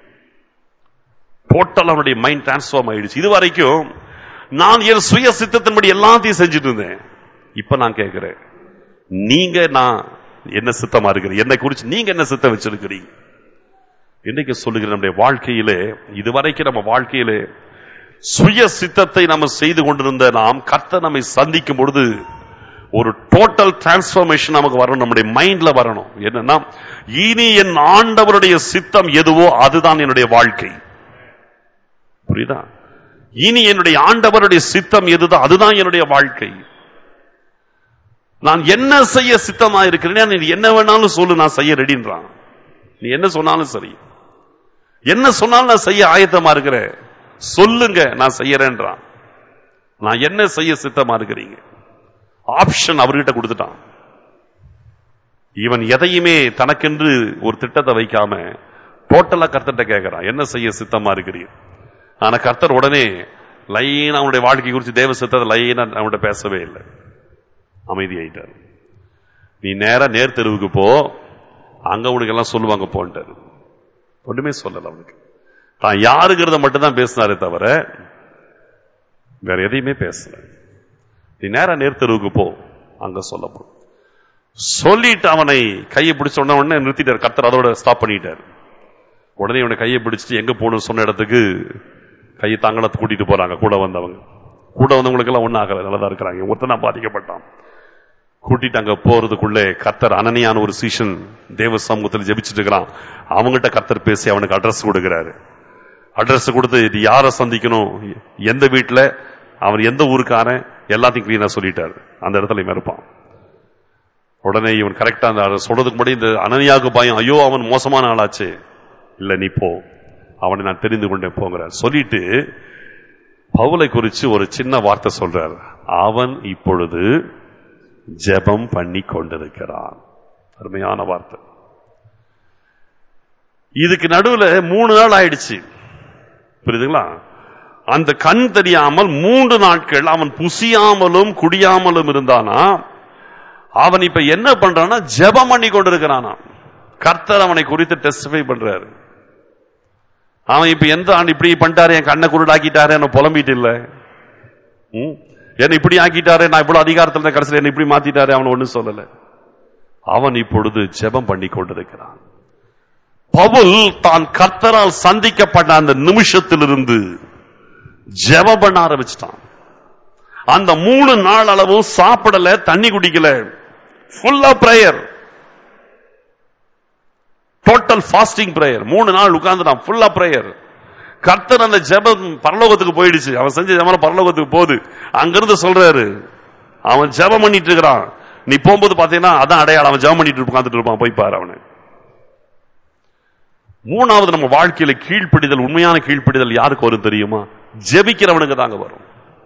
டோட்டல் அவனுடைய மைண்ட் டிரான்ஸ்ஃபார்ம் ஆயிடுச்சு இது வரைக்கும் நான் என் சுய சித்தத்தின்படி எல்லாத்தையும் செஞ்சுட்டு இருந்தேன் இப்ப நான் கேட்கிறேன் நீங்க நான் என்ன சித்தமா இருக்கிறீங்க என்னை குறிச்சு நீங்க என்ன சித்தம் வச்சிருக்கிறீங்க இன்னைக்கு சொல்லுகிற நம்முடைய வாழ்க்கையிலே இதுவரைக்கும் நம்ம வாழ்க்கையிலே சுய சித்தத்தை நம்ம செய்து கொண்டிருந்த நாம் கர்த்தர் நம்மை சந்திக்கும் பொழுது ஒரு டோட்டல் டிரான்ஸ்பர்மேஷன் நமக்கு வரணும் நம்முடைய மைண்ட்ல வரணும் என்னன்னா இனி என் ஆண்டவருடைய சித்தம் எதுவோ அதுதான் என்னுடைய வாழ்க்கை புரியுதா இனி என்னுடைய ஆண்டவருடைய சித்தம் எதுதான் அதுதான் என்னுடைய வாழ்க்கை நான் என்ன செய்ய சித்தமா இருக்கிறேன் நீ என்ன வேணாலும் சொல்லு நான் செய்ய ரெடின்றான் நீ என்ன சொன்னாலும் சரி என்ன சொன்னாலும் நான் செய்ய ஆயத்தமா இருக்கிறேன் சொல்லுங்க நான் செய்யறேன்றான் நான் என்ன செய்ய சித்தமா இருக்கிறீங்க ஆப்ஷன் அவர்கிட்ட கொடுத்துட்டான் இவன் எதையுமே தனக்கென்று ஒரு திட்டத்தை வைக்காம டோட்டலா கர்த்தர்ட்ட கேட்கிறான் என்ன செய்ய சித்தமா இருக்கிறீர் ஆனா கர்த்தர் உடனே லைனா அவனுடைய வாழ்க்கை குறித்து தேவ சித்தத்தை லைனா அவன்கிட்ட பேசவே இல்லை அமைதியாயிட்டார் நீ நேரா நேர் தெருவுக்கு போ அங்க உனக்கு எல்லாம் சொல்லுவாங்க போன்ட்டாரு ஒண்ணுமே சொல்லல அவனுக்கு தான் யாருங்கிறத மட்டும் தான் பேசினாரே தவிர வேற எதையுமே பேசல நீ நேரா நேர்த்தெருவுக்கு போ அங்க சொல்லப்படும் சொல்லிட்டு அவனை கையை பிடிச்ச உடனே உடனே நிறுத்திட்டார் கர்த்தர் அதோட ஸ்டாப் பண்ணிட்டார் உடனே இவனை கையை பிடிச்சிட்டு எங்க போகணும்னு சொன்ன இடத்துக்கு கையை தாங்களத்தை கூட்டிட்டு போறாங்க கூட வந்தவங்க கூட வந்தவங்களுக்கு எல்லாம் ஒன்னும் ஆகல நல்லதா இருக்கிறாங்க ஒருத்தன் தான் பாதிக்கப்பட்டான் கூட்டிட்டு அங்க போறதுக்குள்ளே கர்த்தர் அனனியான ஒரு சீஷன் தேவ சமூகத்தில் ஜெபிச்சிட்டு இருக்கிறான் அவங்ககிட்ட கர்த்தர் பேசி அவனுக்கு அட்ரஸ் கொடுக்கிறாரு அட்ரஸ் கொடுத்து இது யாரை சந்திக்கணும் எந்த வீட்டுல அவன் எந்த ஊருக்காரன் எல்லாத்தையும் கிளீனா சொல்லிட்டாரு அந்த இடத்துல இவன் இருப்பான் உடனே இவன் கரெக்டா அந்த அதை சொல்றதுக்கு முன்னாடி இந்த அனனியாவுக்கு பயம் ஐயோ அவன் மோசமான ஆளாச்சு இல்ல நீ போ அவனை நான் தெரிந்து கொண்டேன் போங்கிறார் சொல்லிட்டு பவுலை குறிச்சு ஒரு சின்ன வார்த்தை சொல்றார் அவன் இப்பொழுது ஜெபம் பண்ணி கொண்டிருக்கிறான் அருமையான வார்த்தை இதுக்கு நடுவுல மூணு நாள் ஆயிடுச்சு புரியுதுங்களா அந்த கண் தெரியாமல் மூன்று நாட்கள் அவன் புசியாமலும் குடியாமலும் இருந்தானா அவன் இப்ப என்ன பண்றான்னா ஜெபம் பண்ணி கொண்டிருக்கிறானா கர்த்தர் அவனை குறித்து டெஸ்டிஃபை பண்றாரு அவன் இப்ப எந்த ஆண்டு இப்படி பண்ணிட்டாரு என் கண்ணை குருடாக்கிட்டாரு என்ன புலம்பிட்டு இல்ல ம்? என்ன இப்படி ஆக்கிட்டாரு நான் இவ்வளவு அதிகாரத்துல இருந்த கடைசியில் என்ன இப்படி மாத்திட்டாரு அவன் ஒண்ணும் சொல்லல அவன் இப்பொழுது ஜெபம் பண்ணி கொண்டிருக்கிறான் பவுல் தான் கர்த்தரால் சந்திக்கப்பட்ட அந்த நிமிஷத்திலிருந்து ஜெபம் பண்ண ஆரம்பிச்சிட்டான் அந்த மூணு நாள் அளவும் சாப்பிடல தண்ணி குடிக்கல ஃபுல்லா பிரேயர் டோட்டல் ஃபாஸ்டிங் பிரேயர் மூணு நாள் உட்கார்ந்துட்டான் ஃபுல்லா பிரேயர் கர்த்தர் அந்த ஜெபம் பரலோகத்துக்கு போயிடுச்சு அவன் செஞ்ச ஜெபம் பரலோகத்துக்கு போகுது அங்கிருந்து சொல்றாரு அவன் ஜெபம் பண்ணிட்டு இருக்கிறான் நீ போகும்போது பாத்தீங்கன்னா அதான் அடையாளம் அவன் ஜெபம் பண்ணிட்டு உட்கார்ந்துட்டு இருப்பான் போய் பாரு அவனை மூணாவது நம்ம வாழ்க்கையில கீழ்ப்படிதல் உண்மையான கீழ்ப்படிதல் யாருக்கு வரும் தெரியுமா ஜெபிக்கிறவனுக்கு தாங்க வரும்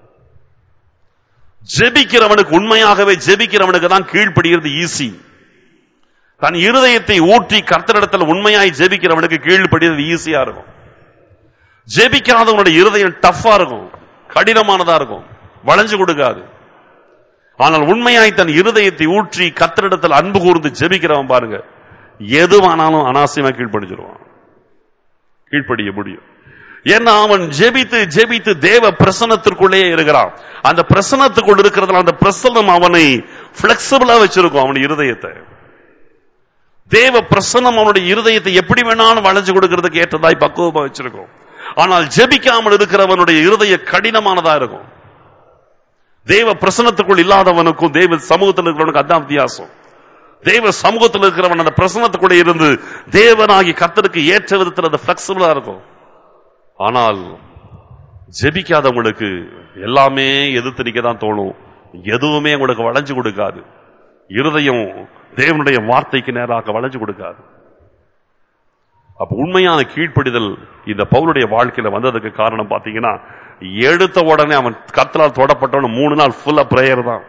ஜெபிக்கிறவனுக்கு உண்மையாகவே ஜெபிக்கிறவனுக்கு தான் கீழ்ப்படுகிறது ஈஸி தன் இருதயத்தை ஊற்றி கர்த்தரிடத்தில் உண்மையாய் ஜெபிக்கிறவனுக்கு கீழ்ப்படுகிறது ஈஸியா இருக்கும் ஜெபிக்காதவனுடைய இருதயம் டஃப்பா இருக்கும் கடினமானதா இருக்கும் வளைஞ்சு கொடுக்காது ஆனால் உண்மையாய் தன் இருதயத்தை ஊற்றி கர்த்தரிடத்தில் அன்பு கூர்ந்து ஜெபிக்கிறவன் பாருங்க எதுவானாலும் அனாவசியமா கீழ்ப்படிஞ்சிருவான் கீழ்ப்படிய முடியும் ஏன்னா அவன் ஜெபித்து ஜெபித்து தேவ பிரசனத்திற்குள்ளேயே இருக்கிறான் அந்த பிரசனத்துக்குள் இருக்கிறதுல அந்த பிரசனம் அவனை பிளெக்சிபிளா வச்சிருக்கும் அவன் இருதயத்தை தேவ பிரசனம் அவனுடைய இருதயத்தை எப்படி வேணாலும் வளைஞ்சு கொடுக்கிறதுக்கு ஏற்றதாய் பக்குவமா வச்சிருக்கும் ஆனால் ஜெபிக்காமல் இருக்கிறவனுடைய இருதய கடினமானதா இருக்கும் தேவ பிரசனத்துக்குள் இல்லாதவனுக்கும் தேவ சமூகத்தில் இருக்கிறவனுக்கு அதான் வித்தியாசம் தேவ சமூகத்தில் இருக்கிறவன் அந்த பிரசனத்துக்குள்ள இருந்து தேவனாகி கத்தருக்கு ஏற்ற விதத்தில் அது பிளெக்சிபிளா இருக்கும் ஆனால் ஜெபிக்காதவங்களுக்கு எல்லாமே எதிர்த்து நிக்க தான் தோணும் எதுவுமே உங்களுக்கு வளைஞ்சு கொடுக்காது இருதயம் தேவனுடைய வார்த்தைக்கு நேராக வளைஞ்சு கொடுக்காது அப்ப உண்மையான கீழ்ப்படிதல் இந்த பவுலுடைய வாழ்க்கையில வந்ததுக்கு காரணம் பாத்தீங்கன்னா எடுத்த உடனே அவன் கத்தலால் தொடப்பட்டவன் மூணு நாள் ஃபுல்லா பிரேயர் தான்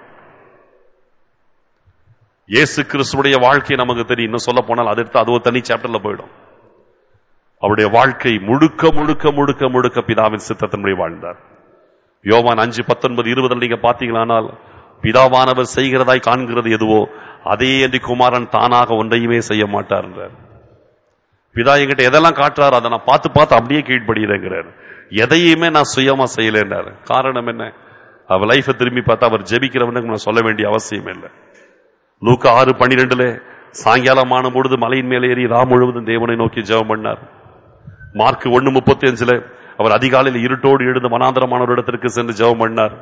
இயேசு கிறிஸ்துடைய வாழ்க்கை நமக்கு தெரியும் இன்னும் சொல்ல போனால் அது எடுத்து அது ஒரு தனி சாப்டர்ல போயிடும் அவருடைய வாழ்க்கை முழுக்க முழுக்க முழுக்க முழுக்க பிதாவின் சித்தத்தின்படி வாழ்ந்தார் யோவான் அஞ்சு பத்தொன்பது இருபதில் நீங்க பாத்தீங்களானால் பிதாவானவர் செய்கிறதாய் காண்கிறது எதுவோ அதே என்று குமாரன் தானாக ஒன்றையுமே செய்ய மாட்டார் என்றார் பிதா என்கிட்ட எதெல்லாம் காட்டுறாரு அதை நான் பார்த்து பார்த்து அப்படியே கீழ்ப்படுகிறேங்கிறார் எதையுமே நான் சுயமா செய்யலைன்றார் காரணம் என்ன அவர் லைஃபை திரும்பி பார்த்தா அவர் ஜெபிக்கிறவனுக்கு நான் சொல்ல வேண்டிய அவசியம் இல்லை லூக்கா ஆறு பன்னிரெண்டுல சாயங்காலம் ஆனும் பொழுது மலையின் மேலே ஏறி ரா முழுவதும் தேவனை நோக்கி ஜெபம் பண்ணார் மார்க் ஒன்னு முப்பத்தி அஞ்சுல அவர் அதிகாலையில் இருட்டோடு எழுந்து மனாந்தரமான ஒரு இடத்திற்கு சென்று ஜெபம் பண்ணார்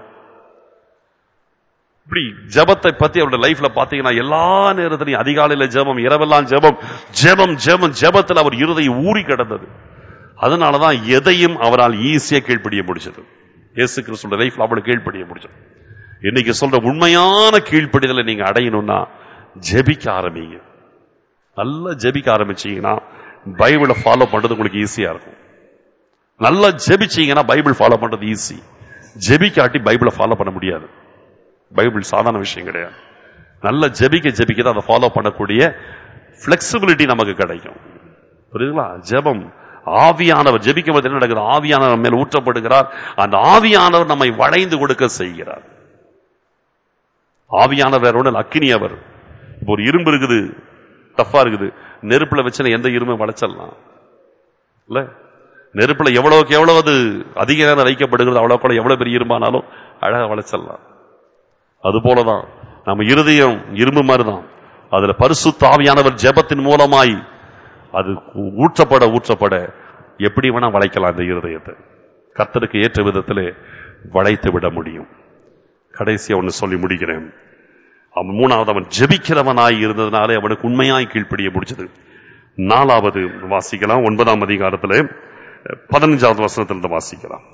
இப்படி ஜெபத்தை பத்தி அவருடைய லைஃப்ல பாத்தீங்கன்னா எல்லா நேரத்திலையும் அதிகாலையில ஜெபம் இரவெல்லாம் ஜெபம் ஜெபம் ஜெபம் ஜெபத்தில் அவர் இருதயம் ஊறி கிடந்தது அதனாலதான் எதையும் அவரால் ஈஸியா கீழ்ப்படிய முடிச்சது இயேசு கிறிஸ்துவோட லைஃப்ல அவளுக்கு கீழ்ப்படிய முடிச்சது இன்னைக்கு சொல்ற உண்மையான கீழ்ப்படிதலை நீங்க அடையணும்னா ஜெபிக்க ஆரம்பிங்க நல்லா ஜெபிக்க ஆரம்பிச்சீங்கன்னா பைபிளை ஃபாலோ பண்றது உங்களுக்கு ஈஸியா இருக்கும் நல்லா ஜெபிச்சீங்கன்னா பைபிள் ஃபாலோ பண்றது ஈஸி ஜெபிக்காட்டி பைபிளை ஃபாலோ பண்ண முடியாது பைபிள் சாதாரண விஷயம் கிடையாது நல்ல ஜெபிக்க ஜெபிக்க தான் அதை ஃபாலோ பண்ணக்கூடிய பிளெக்சிபிலிட்டி நமக்கு கிடைக்கும் புரியுதுங்களா ஜெபம் ஆவியானவர் ஜெபிக்கும் போது என்ன நடக்குது ஆவியானவர் மேல் ஊற்றப்படுகிறார் அந்த ஆவியானவர் நம்மை வளைந்து கொடுக்க செய்கிறார் ஆவியானவர் ஒன்று அக்கினி அவர் இப்போ ஒரு இரும்பு இருக்குது டஃபா இருக்குது நெருப்புல வச்சு எந்த இரும்பை வளைச்சிடலாம் இல்ல நெருப்புல எவ்வளவுக்கு எவ்வளவு அது அதிக நேரம் வைக்கப்படுகிறது அவ்வளவு கூட எவ்வளவு பெரிய இரும்பானாலும் அழகா வளைச்சிடலாம் அது போலதான் நம்ம இருதயம் இரும்பு மாதிரிதான் அதுல பரிசுத்த ஆவியானவர் ஜெபத்தின் மூலமாய் அது ஊற்றப்பட ஊற்றப்பட எப்படி வேணா வளைக்கலாம் இந்த இருதயத்தை கர்த்தருக்கு ஏற்ற விதத்திலே வளைத்து விட முடியும் கடைசியா ஒன்னு சொல்லி முடிக்கிறேன் அவன் மூணாவது அவன் ஜெபிக்கிறவனாய் இருந்ததுனாலே அவனுக்கு உண்மையாய் கீழ்ப்படிய முடிச்சது நாலாவது வாசிக்கலாம் ஒன்பதாம் அதிகாரத்துல பதினஞ்சாவது வசனத்திலிருந்து வாசிக்கலாம்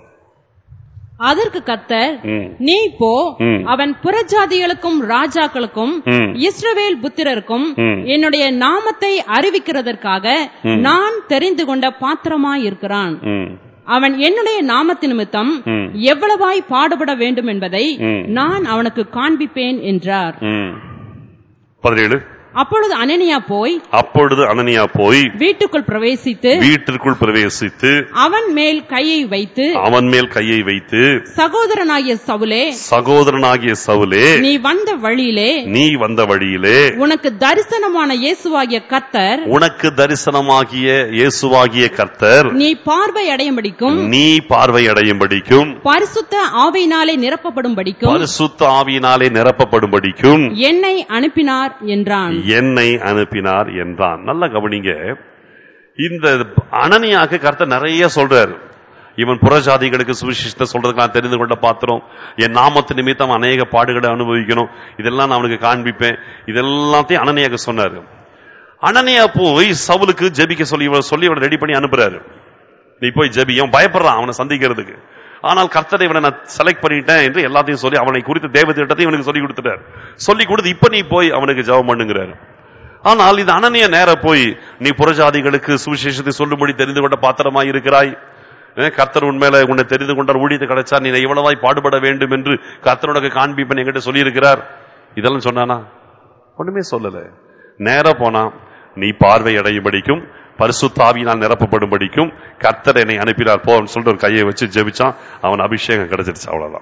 அதற்கு கத்தர் ம், நீ போ ம். அவன் புறஜாதிகளுக்கும் ராஜாக்களுக்கும் ம். இஸ்ரவேல் புத்திரருக்கும் ம். என்னுடைய நாமத்தை அறிவிக்கிறதற்காக நான் தெரிந்து கொண்ட பாத்திரமாயிருக்கிறான் ம், அவன் என்னுடைய நாமத்து நிமித்தம் ம். எவ்வளவாய் பாடுபட வேண்டும் என்பதை ம். நான் அவனுக்கு காண்பிப்பேன் என்றார் ம். பதினேழு அப்பொழுது அனனியா போய் அப்பொழுது அனனியா போய் வீட்டுக்குள் பிரவேசித்து வீட்டிற்குள் பிரவேசித்து அவன் மேல் கையை வைத்து அவன் மேல் கையை வைத்து சகோதரனாகிய சவுலே சகோதரனாகிய சவுலே நீ வந்த வழியிலே நீ வந்த வழியிலே உனக்கு தரிசனமான இயேசுவாகிய கர்த்தர் உனக்கு தரிசனமாகிய இயேசுவாகிய கர்த்தர் நீ பார்வை அடையும்படிக்கும் நீ பார்வை அடையும்படிக்கும் பரிசுத்த ஆவையினாலே நிரப்பப்படும்படிக்கும் பரிசுத்த ஆவியினாலே நிரப்பப்படும்படிக்கும் என்னை அனுப்பினார் என்றான் என்னை அனுப்பினார் என்றான் நல்லா கவனிங்க இந்த அனனியாக கர்த்தர் நிறைய சொல்றாரு இவன் புறஜாதிகளுக்கு சுவிசிஷ்ட சொல்றதுக்கு நான் தெரிந்து கொண்ட பாத்திரம் என் நாமத்து நிமித்தம் அநேக பாடுகளை அனுபவிக்கணும் இதெல்லாம் நான் அவனுக்கு காண்பிப்பேன் இதெல்லாத்தையும் அனனியாக சொன்னாரு அனனியா போய் சவுலுக்கு ஜெபிக்க சொல்லி இவன் சொல்லி இவனை ரெடி பண்ணி அனுப்புறாரு நீ போய் ஜெபி அவன் பயப்படுறான் அவனை சந்திக்கிறதுக்கு ஆனால் கர்த்தரை இவனை நான் செலக்ட் பண்ணிட்டேன் என்று எல்லாத்தையும் சொல்லி அவனை குறித்த தேவ திட்டத்தை இவனுக்கு சொல்லி கொடுத்துட்டார் சொல்லி கொடுத்து இப்ப நீ போய் அவனுக்கு ஜெபம் பண்ணுங்கிறாரு ஆனால் இது அனனிய நேர போய் நீ புறஜாதிகளுக்கு சுவிசேஷத்தை சொல்லும்படி தெரிந்து கொண்ட பாத்திரமாய் இருக்கிறாய் அஹ் கர்த்தர் உண்மையில உன்னை தெரிந்து கொண்டார் ஊழியத்தை கிடைச்சா நீ இவ்வளவாய் பாடுபட வேண்டும் என்று கர்த்தரோட காண்பிப்பன் என்கிட்ட சொல்லியிருக்கிறார் இதெல்லாம் சொன்னானா ஒண்ணுமே சொல்லல நேரா போனா நீ பார்வை அடையும்படிக்கும் பரிசுத்தாவியினால் நிரப்பப்படும்படிக்கும் கர்த்தர் என்னை அனுப்பினார் போ அவன் சொல்லிட்டு ஒரு கையை வச்சு ஜெபிச்சான் அவன் அபிஷேகம் கிடைச்சிருச்சு அவ்வளவுதான்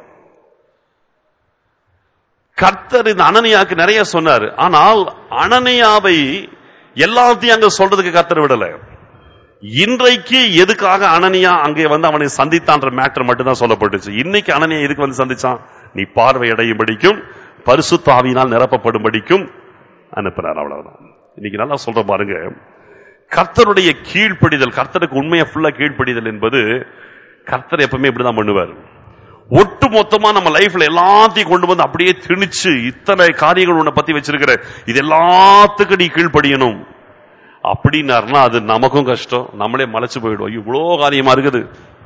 கர்த்தர் இந்த அனனியாக்கு நிறைய சொன்னாரு ஆனால் அனனியாவை எல்லாத்தையும் அங்க சொல்றதுக்கு கர்த்தர் விடல இன்றைக்கு எதுக்காக அனனியா அங்கே வந்து அவனை சந்தித்தான்ற மேட்டர் மட்டும் தான் சொல்லப்பட்டுச்சு இன்னைக்கு அனனியா எதுக்கு வந்து சந்திச்சான் நீ பார்வை அடையும்படிக்கும் பரிசுத்தாவியினால் நிரப்பப்படும்படிக்கும் அனுப்பினார் அவ்வளவுதான் இன்னைக்கு நல்லா சொல்ற பாருங்க கர்த்தருடைய கீழ்ப்படிதல் கர்த்தருக்கு உண்மையா ஃபுல்லா கீழ்ப்படிதல் என்பது கர்த்தர் எப்பவுமே இப்படிதான் பண்ணுவார் ஒட்டு மொத்தமா நம்ம லைஃப்ல எல்லாத்தையும் கொண்டு வந்து அப்படியே திணிச்சு இத்தனை காரியங்கள் உன்னை பத்தி வச்சிருக்கிற இது எல்லாத்துக்கும் நீ கீழ்ப்படியணும் அப்படின்னாருன்னா அது நமக்கும் கஷ்டம் நம்மளே மலைச்சு போயிடுவோம் இவ்வளோ காரியமா இருக்குது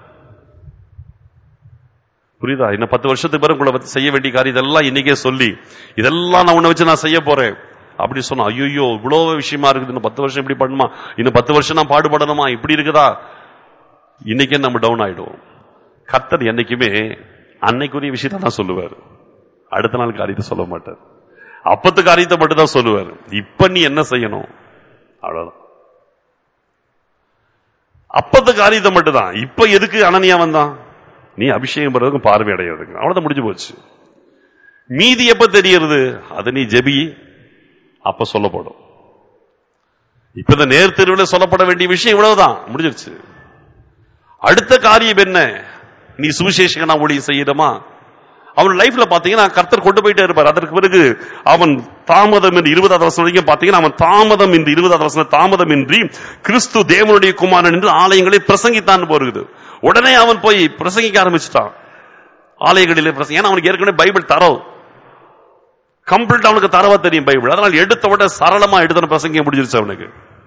புரியுதா இன்னும் பத்து வருஷத்துக்கு பிறகு உங்களை பத்தி செய்ய வேண்டிய காரியம் இதெல்லாம் இன்னைக்கே சொல்லி இதெல்லாம் நான் உன்னை வச்சு நான் செய்ய போறேன் அப்படி சொன்னா ஐயோ இவ்வளோ விஷயமா இருக்குது இன்னும் பத்து வருஷம் இப்படி பண்ணுமா இன்னும் பத்து வருஷம் நான் பாடுபடணுமா இப்படி இருக்குதா இன்னைக்கே நம்ம டவுன் ஆயிடுவோம் கர்த்தர் என்னைக்குமே அன்னைக்குரிய விஷயத்தை தான் சொல்லுவார் அடுத்த நாள் காரியத்தை சொல்ல மாட்டார் அப்பத்து காரியத்தை மட்டும் தான் சொல்லுவார் இப்ப நீ என்ன செய்யணும் அவ்வளவுதான் அப்பத்து காரியத்தை மட்டும் தான் இப்ப எதுக்கு அனனியா வந்தான் நீ அபிஷேகம் பெறதுக்கும் பார்வை அடையிறதுக்கு அவ்வளவுதான் முடிஞ்சு போச்சு மீதி எப்ப தெரியறது அது நீ ஜெபி அப்ப சொல்லப்படும் இப்ப இந்த நேர் தெருவில் சொல்லப்பட வேண்டிய விஷயம் இவ்வளவுதான் முடிஞ்சிருச்சு அடுத்த காரியம் என்ன நீ சுவிசேஷகனா ஊழியம் செய்யணுமா அவன் லைஃப்ல பாத்தீங்கன்னா கர்த்தர் கொண்டு போயிட்டே இருப்பார் அதற்கு பிறகு அவன் தாமதம் என்று இருபதாவது வருஷம் வரைக்கும் பாத்தீங்கன்னா அவன் தாமதம் என்று இருபதாவது வருஷம் தாமதம் இன்றி கிறிஸ்து தேவனுடைய குமாரன் என்று ஆலயங்களை பிரசங்கித்தான் போருக்குது உடனே அவன் போய் பிரசங்கிக்க ஆரம்பிச்சிட்டான் ஆலயங்களிலே பிரசங்க ஏன்னா அவனுக்கு ஏற்கனவே பைபிள் தரவு கம்ப்ளீட் அவனுக்கு தரவா தெரியும் பைபிள் அதனால் எடுத்த விட சரளமா எடுத்து பிரசங்க முடிஞ்சிருச்சு அவனுக்கு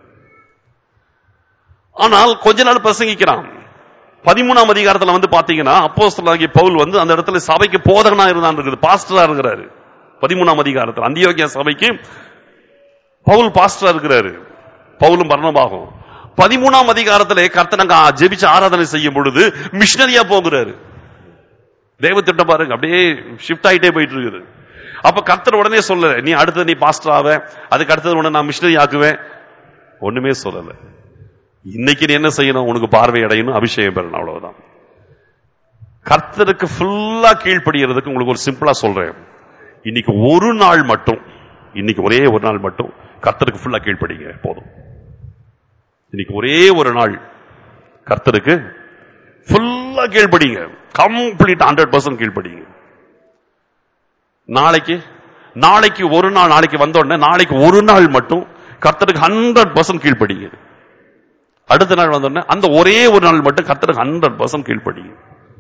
ஆனால் கொஞ்ச நாள் பிரசங்கிக்கிறான் பதிமூணாம் அதிகாரத்துல வந்து பாத்தீங்கன்னா அப்போஸ்தலனாகிய பவுல் வந்து அந்த இடத்துல சபைக்கு போதகனா இருந்தான் இருக்குது பாஸ்டரா இருக்கிறாரு பதிமூணாம் அதிகாரத்தில் அந்தியோக்கிய சபைக்கு பவுல் பாஸ்டரா இருக்கிறாரு பவுலும் பர்ணபாகும் பதிமூணாம் அதிகாரத்திலே கர்த்தனங்க ஜெபிச்சு ஆராதனை செய்யும் பொழுது மிஷினரியா போகிறாரு தேவ திட்டம் பாருங்க அப்படியே ஷிஃப்ட் ஆயிட்டே போயிட்டு இருக்குது அப்ப கர்த்தர் உடனே சொல்லல நீ அடுத்தது நீ பாஸ்டர் ஆவ அதுக்கு அடுத்தது உடனே நான் மிஷினரி ஆக்குவேன் ஒண்ணுமே சொல்லல இன்னைக்கு நீ என்ன செய்யணும் உனக்கு பார்வை அடையணும் அபிஷேகம் பெறணும் அவ்வளவுதான் கர்த்தருக்கு ஃபுல்லா கீழ்ப்படுகிறதுக்கு உங்களுக்கு ஒரு சிம்பிளா சொல்றேன் இன்னைக்கு ஒரு நாள் மட்டும் இன்னைக்கு ஒரே ஒரு நாள் மட்டும் கர்த்தருக்கு ஃபுல்லா கீழ்ப்படிங்க போதும் இன்னைக்கு ஒரே ஒரு நாள் கர்த்தருக்கு ஃபுல்லா கீழ்ப்படிங்க கம்ப்ளீட் ஹண்ட்ரட் பர்சன்ட் கீழ்ப்படிங்க நாளைக்கு நாளைக்கு ஒரு நாள் நாளைக்கு வந்த உடனே நாளைக்கு ஒரு நாள் மட்டும் கர்த்தருக்கு ஹண்ட்ரட் பர்சன்ட் கீழ்ப்படிங்க அடுத்த நாள் வந்த உடனே அந்த ஒரே ஒரு நாள் மட்டும் கர்த்தருக்கு ஹண்ட்ரட் பர்சன்ட் கீழ்ப்படிங்க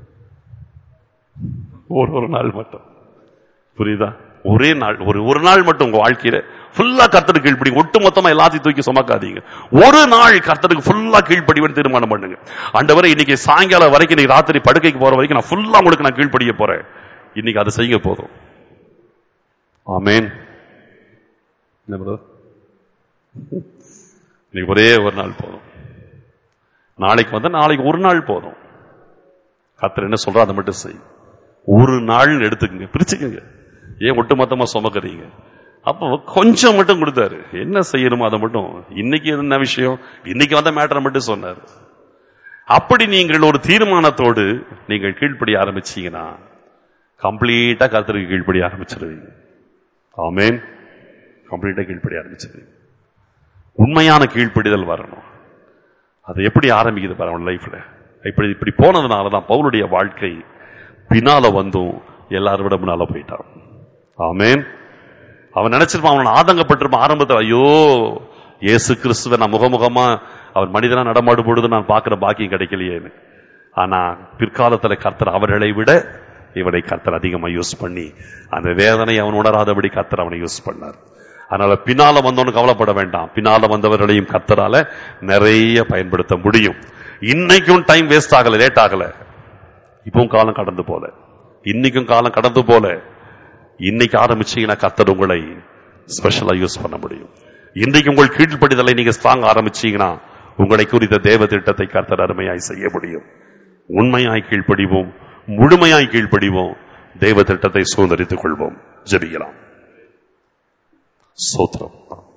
ஒரு ஒரு நாள் மட்டும் புரியுதா ஒரே நாள் ஒரு ஒரு நாள் மட்டும் உங்க வாழ்க்கையில ஃபுல்லா கர்த்தருக்கு கீழ்ப்படி ஒட்டு மொத்தமா எல்லாத்தையும் தூக்கி சுமக்காதீங்க ஒரு நாள் கர்த்தருக்கு ஃபுல்லா கீழ்ப்படிவன்னு தீர்மானம் பண்ணுங்க ஆண்டவரே இன்னைக்கு சாயங்காலம் வரைக்கும் இன்னைக்கு ராத்திரி படுக்கைக்கு போற வரைக்கும் நான் ஃபுல்லா உங்களுக்கு நான் கீழ்ப்படிய போறேன் இன்னைக்கு அதை செய்ய போதும் ஆமென் என்ன brother? இன்னைக்கு ஒரே ஒரு நாள் போதும் நாளைக்கு வந்தா நாளைக்கு ஒரு நாள் போதும் கர்த்தர் என்ன சொல்றா அதை மட்டும் செய் ஒரு நாள்னு எடுத்துக்கங்க பிரிச்சுக்கங்க ஏன் ஒட்டு மொத்தமா சுமக்கிறீங்க அப்போ கொஞ்சம் மட்டும் கொடுத்தாரு என்ன செய்யணுமோ அதை மட்டும் இன்னைக்கு என்ன விஷயம் இன்னைக்கு வந்த மேட்டரை மட்டும் சொன்னார் அப்படி நீங்கள் ஒரு தீர்மானத்தோடு நீங்கள் கீழ்ப்படி ஆரம்பிச்சீங்கன்னா கம்ப்ளீட்டா கர்த்தருக்கு கீழ்ப்படி ஆரம்பிச்சிருவீங்க ஆமென் கம்ப்ளீட்டா கீழ்ப்படி ஆரம்பிச்சிருவீங்க உண்மையான கீழ்ப்படிதல் வரணும் அது எப்படி ஆரம்பிக்குது பாருங்க அவன் லைஃப்ல இப்படி இப்படி போனதுனால தான் பவுலுடைய வாழ்க்கை பின்னால வந்தும் எல்லாரும் விட முன்னால போயிட்டான் ஆமென் அவன் நினைச்சிருப்பான் அவன் ஆதங்கப்பட்டிருப்பான் ஆரம்பத்தில் ஐயோ இயேசு கிறிஸ்துவ நான் முகமுகமா அவன் மனிதனா நடமாடும் பொழுது நான் பார்க்கிற பாக்கியம் கிடைக்கலையேன்னு ஆனா பிற்காலத்துல கர்த்தர் அவர்களை விட இவனை கர்த்தர் அதிகமா யூஸ் பண்ணி அந்த வேதனை அவன் உணராதபடி கர்த்தர் அவனை யூஸ் பண்ணார் அதனால பின்னால வந்தவனு கவலைப்பட வேண்டாம் பின்னால வந்தவர்களையும் கர்த்தரால நிறைய பயன்படுத்த முடியும் இன்னைக்கும் டைம் வேஸ்ட் ஆகல லேட் ஆகல இப்பவும் காலம் கடந்து போல இன்னைக்கும் காலம் கடந்து போல இன்னைக்கு ஆரம்பிச்சீங்கன்னா கர்த்தர் உங்களை ஸ்பெஷலா யூஸ் பண்ண முடியும் இன்றைக்கு உங்கள் கீழ்ப்படிதலை நீங்க ஸ்ட்ராங் ஆரம்பிச்சீங்கன்னா உங்களை குறித்த தேவ திட்டத்தை கர்த்தர் அருமையாய் செய்ய முடியும் உண்மையாய் கீழ்ப்படிவோம் முழுமையாய் கீழ்ப்படிவோம் தேவ திட்டத்தை சுதந்திரித்துக் கொள்வோம் ஜெபிக்கலாம் சோத்திரம்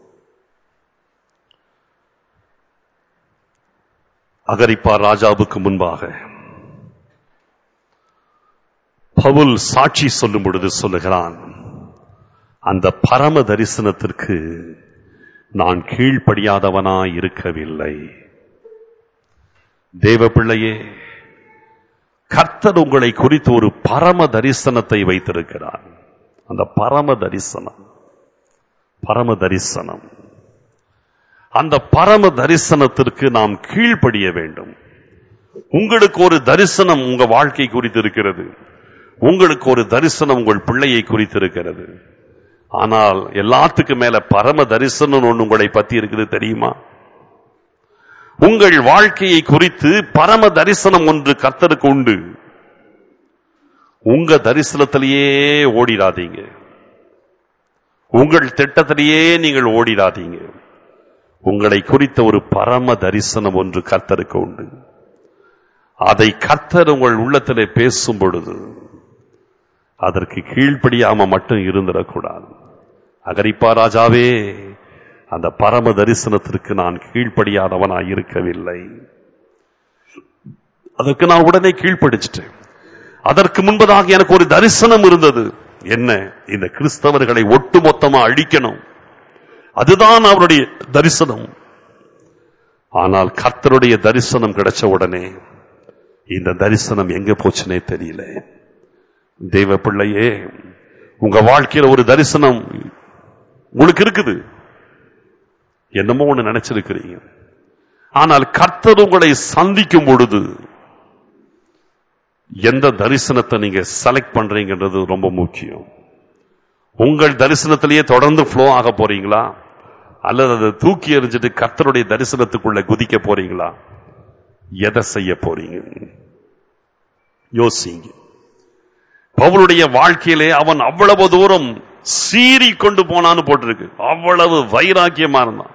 அகரிப்பா ராஜாவுக்கு முன்பாக பவுல் சாட்சி சொல்லும் பொழுது சொல்லுகிறான் அந்த பரம தரிசனத்திற்கு நான் கீழ்ப்படியாதவனாய் இருக்கவில்லை தேவ பிள்ளையே கர்த்தர் உங்களை குறித்து ஒரு பரம தரிசனத்தை வைத்திருக்கிறார் அந்த பரம தரிசனம் பரம தரிசனம் அந்த பரம தரிசனத்திற்கு நாம் கீழ்ப்படிய வேண்டும் உங்களுக்கு ஒரு தரிசனம் உங்க வாழ்க்கை குறித்து இருக்கிறது உங்களுக்கு ஒரு தரிசனம் உங்கள் பிள்ளையை குறித்து இருக்கிறது ஆனால் எல்லாத்துக்கும் மேல பரம தரிசனம் ஒன்று உங்களை பத்தி இருக்குது தெரியுமா உங்கள் வாழ்க்கையை குறித்து பரம தரிசனம் ஒன்று கர்த்தருக்கு உண்டு உங்க தரிசனத்திலேயே ஓடிடாதீங்க உங்கள் திட்டத்திலேயே நீங்கள் ஓடிடாதீங்க உங்களை குறித்த ஒரு பரம தரிசனம் ஒன்று கர்த்தருக்கு உண்டு அதை கர்த்தர் உங்கள் உள்ளத்திலே பேசும் பொழுது அதற்கு கீழ்ப்படியாம மட்டும் இருந்துடக்கூடாது அகரிப்பா ராஜாவே அந்த பரம தரிசனத்திற்கு நான் கீழ்ப்படியாதவனாய் இருக்கவில்லை அதற்கு நான் உடனே கீழ்ப்படிச்சிட்டேன் அதற்கு முன்பதாக எனக்கு ஒரு தரிசனம் இருந்தது என்ன இந்த கிறிஸ்தவர்களை ஒட்டுமொத்தமா அழிக்கணும் அதுதான் அவருடைய தரிசனம் ஆனால் கர்த்தருடைய தரிசனம் கிடைச்ச உடனே இந்த தரிசனம் எங்க போச்சுனே தெரியல தெய்வ பிள்ளையே உங்க வாழ்க்கையில ஒரு தரிசனம் உங்களுக்கு இருக்குது என்னமோ ஒண்ணு நினைச்சிருக்கிறீங்க ஆனால் கர்த்தர் உங்களை சந்திக்கும் பொழுது எந்த தரிசனத்தை நீங்க செலக்ட் பண்றீங்கன்றது ரொம்ப முக்கியம் உங்கள் தரிசனத்திலேயே தொடர்ந்து ஃப்ளோ ஆக போறீங்களா அல்லது அதை தூக்கி எறிஞ்சிட்டு கர்த்தருடைய தரிசனத்துக்குள்ள குதிக்க போறீங்களா எதை செய்ய போறீங்க யோசிங்க பவுலுடைய வாழ்க்கையிலே அவன் அவ்வளவு தூரம் சீறி கொண்டு போனான்னு போட்டிருக்கு அவ்வளவு வைராக்கியமா இருந்தான்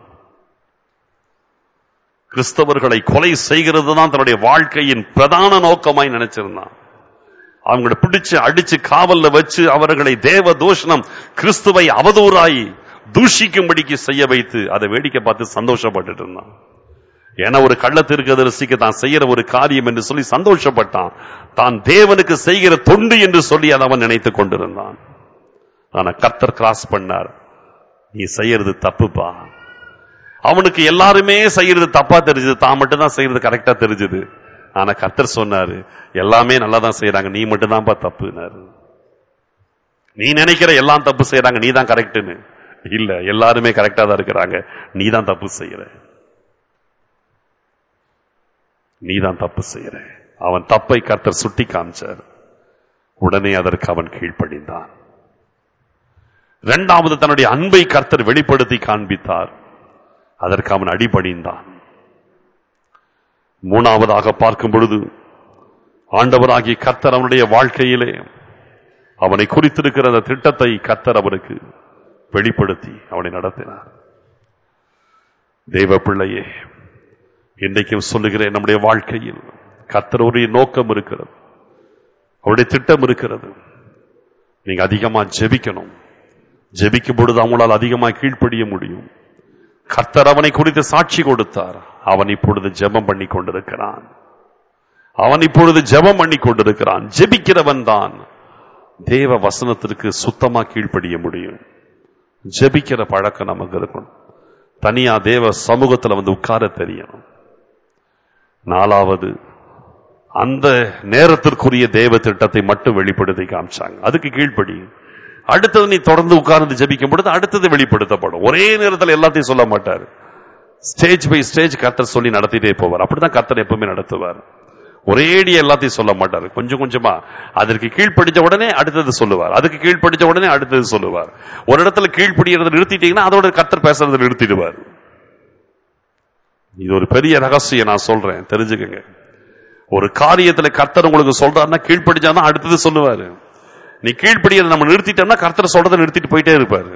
கிறிஸ்தவர்களை கொலை செய்கிறது தான் தன்னுடைய வாழ்க்கையின் பிரதான நோக்கமாய் நினைச்சிருந்தான் அவங்களை பிடிச்சு அடிச்சு காவல்ல வச்சு அவர்களை தேவ தூஷணம் கிறிஸ்துவை அவதூறாய் தூஷிக்கும்படிக்கு செய்ய வைத்து அதை வேடிக்கை பார்த்து சந்தோஷப்பட்டுட்டு இருந்தான் என ஒரு கள்ளத்திற்கு தரிசிக்க தான் செய்யற ஒரு காரியம் என்று சொல்லி சந்தோஷப்பட்டான் தான் தேவனுக்கு செய்கிற தொண்டு என்று சொல்லி அதை அவன் நினைத்துக் கொண்டிருந்தான் ஆனா கர்த்தர் கிராஸ் பண்ணார் நீ செய்யறது தப்புப்பா அவனுக்கு எல்லாருமே செய்யறது தப்பா தெரிஞ்சது தான் மட்டும் தான் செய்யறது கரெக்டா தெரிஞ்சது ஆனா கர்த்தர் சொன்னாரு எல்லாமே நல்லா தான் செய்யறாங்க நீ மட்டும் தான்ப்பா தப்புனாரு நீ நினைக்கிற எல்லாம் தப்பு செய்யறாங்க நீ தான் கரெக்ட்னு இல்ல எல்லாருமே கரெக்டா தான் இருக்கிறாங்க நீ தான் தப்பு செய்யற நீ தான் தப்பு செய்யற அவன் தப்பை கர்த்தர் சுட்டி காமிச்சார் உடனே அதற்கு அவன் கீழ்ப்படிந்தான் இரண்டாவது தன்னுடைய அன்பை கர்த்தர் வெளிப்படுத்தி காண்பித்தார் அதற்கு அவன் அடிபணிந்தான் மூணாவதாக பார்க்கும் பொழுது ஆண்டவராகிய கர்த்தர் அவனுடைய வாழ்க்கையிலே அவனை குறித்திருக்கிற அந்த திட்டத்தை கர்த்தர் அவனுக்கு வெளிப்படுத்தி அவனை நடத்தினார் தெய்வ பிள்ளையே இன்றைக்கும் சொல்லுகிறேன் நம்முடைய வாழ்க்கையில் கர்த்தருடைய நோக்கம் இருக்கிறது அவருடைய திட்டம் இருக்கிறது நீங்க அதிகமா ஜெபிக்கணும் ஜெபிக்கும் பொழுது அவங்களால் அதிகமா கீழ்ப்படிய முடியும் கர்த்தர் அவனை குறித்து சாட்சி கொடுத்தார் அவன் இப்பொழுது ஜெபம் பண்ணி கொண்டிருக்கிறான் அவன் இப்பொழுது ஜெபம் பண்ணி கொண்டிருக்கிறான் ஜெபிக்கிறவன் தான் தேவ வசனத்திற்கு சுத்தமா கீழ்ப்படிய முடியும் ஜெபிக்கிற பழக்கம் நமக்கு இருக்கணும் தனியா தேவ சமூகத்துல வந்து உட்கார தெரியணும் நாலாவது அந்த நேரத்திற்குரிய தேவ திட்டத்தை மட்டும் வெளிப்படுத்தி காமிச்சாங்க அதுக்கு கீழ்ப்படி அடுத்தது நீ தொடர்ந்து உட்கார்ந்து ஜெபிக்கும் பொழுது அடுத்தது வெளிப்படுத்தப்படும் ஒரே நேரத்தில் எல்லாத்தையும் சொல்ல மாட்டார் ஸ்டேஜ் பை ஸ்டேஜ் கர்த்தர் சொல்லி நடத்திட்டே போவார் அப்படிதான் கர்த்தர் எப்பவுமே நடத்துவார் ஒரேடி எல்லாத்தையும் சொல்ல மாட்டார் கொஞ்சம் கொஞ்சமா அதற்கு கீழ்ப்படிச்ச உடனே அடுத்தது சொல்லுவார் அதுக்கு கீழ்ப்படிச்ச உடனே அடுத்தது சொல்லுவார் ஒரு இடத்துல கீழ்ப்படியறதை நிறுத்திட்டீங்கன்னா அதோட கர்த்தர் பேசுறதை நிறுத்திடுவார் இது ஒரு பெரிய ரகசியம் நான் சொல்றேன் தெரிஞ்சுக்கங்க ஒரு காரியத்துல கர்த்தர் உங்களுக்கு சொல்றாருன்னா கீழ்ப்படிச்சாதான் அடுத்தது சொல்லுவாரு நீ கீழ்ப்படியதை நம்ம நிறுத்திட்டோம்னா கர்த்தர் சொல்றதை நிறுத்திட்டு போயிட்டே இருப்பாரு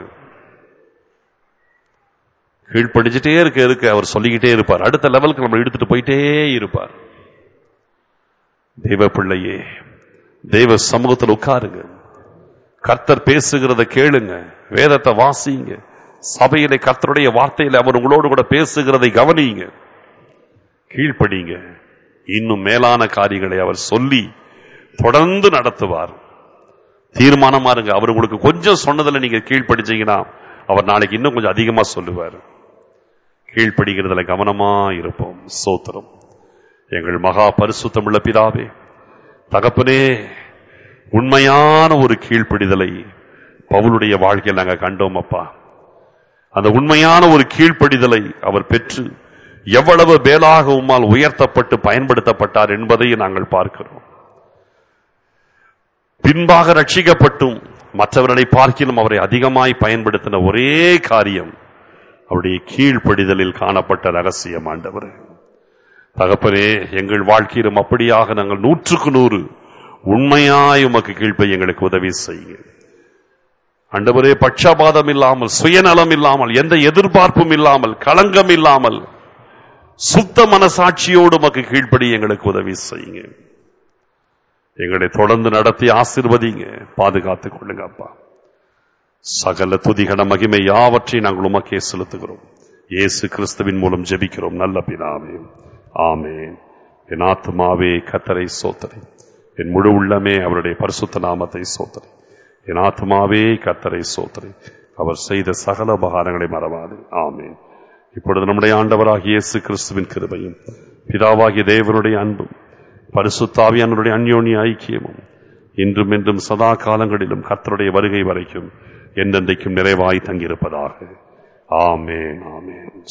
கீழ்ப்படிச்சுட்டே இருக்க இருக்க அவர் சொல்லிக்கிட்டே இருப்பார் அடுத்த லெவலுக்கு நம்ம எடுத்துட்டு போயிட்டே இருப்பார் தெய்வ பிள்ளையே தெய்வ சமூகத்தில் உட்காருங்க கர்த்தர் பேசுகிறத கேளுங்க வேதத்தை வாசிங்க சபையிலே கர்த்தருடைய வார்த்தையில அவர் உங்களோடு கூட பேசுகிறதை கவனிங்க கீழ்ப்படிங்க இன்னும் மேலான காரியங்களை அவர் சொல்லி தொடர்ந்து நடத்துவார் தீர்மானமா இருங்க அவர் உங்களுக்கு கொஞ்சம் சொன்னதுல நீங்க கீழ்ப்படிச்சீங்கன்னா அவர் நாளைக்கு இன்னும் கொஞ்சம் அதிகமா சொல்லுவார் கீழ்ப்படிகிறதுல கவனமா இருப்போம் சோத்திரம் எங்கள் மகா பரிசுத்தமுள்ள பிதாவே தகப்பனே உண்மையான ஒரு கீழ்ப்படிதலை பவுலுடைய வாழ்க்கையில் நாங்க கண்டோம் அப்பா அந்த உண்மையான ஒரு கீழ்ப்படிதலை அவர் பெற்று எவ்வளவு மேலாக உம்மால் உயர்த்தப்பட்டு பயன்படுத்தப்பட்டார் என்பதை நாங்கள் பார்க்கிறோம் பின்பாக ரட்சிக்கப்பட்டும் மற்றவர்களை பார்க்கிலும் அவரை அதிகமாய் பயன்படுத்தின ஒரே காரியம் அவருடைய கீழ்ப்படிதலில் காணப்பட்ட ரகசியம் ஆண்டவர் தகப்பனே எங்கள் வாழ்க்கையிலும் அப்படியாக நாங்கள் நூற்றுக்கு நூறு உண்மையாய் உமக்கு கீழ்ப்பை எங்களுக்கு உதவி செய்யுங்க ஆண்டவரே பட்சபாதம் இல்லாமல் சுயநலம் இல்லாமல் எந்த எதிர்பார்ப்பும் இல்லாமல் களங்கம் இல்லாமல் சுத்த மனசாட்சியோடு உமக்கு கீழ்ப்படி எங்களுக்கு உதவி செய்யுங்க எங்களை தொடர்ந்து நடத்தி ஆசிர்வதிங்க பாதுகாத்துக் கொள்ளுங்க அப்பா சகல துதிகன மகிமை யாவற்றையும் நாங்கள் உமக்கே செலுத்துகிறோம் இயேசு கிறிஸ்துவின் மூலம் ஜெபிக்கிறோம் நல்ல பிதாவே ஆமென் என் ஆத்மாவே கத்தரை சோத்தரை என் முழு உள்ளமே அவருடைய பரிசுத்த நாமத்தை சோத்தரை என் ஆத்மாவே கத்தரை சோத்தரை அவர் செய்த சகல உபகாரங்களை மறவாது ஆமென் இப்பொழுது நம்முடைய ஆண்டவராகிய இயேசு கிறிஸ்துவின் கிருபையும் பிதாவாகிய தேவனுடைய அன்பும் பரிசுத்தாவியானுடைய அந்யோன்ய ஐக்கியமும் இன்றும் என்றும் சதா காலங்களிலும் கர்த்தருடைய வருகை வரைக்கும் என்றென்றைக்கும் நிறைவாய் தங்கியிருப்பதாக ஆமென் ஆமென்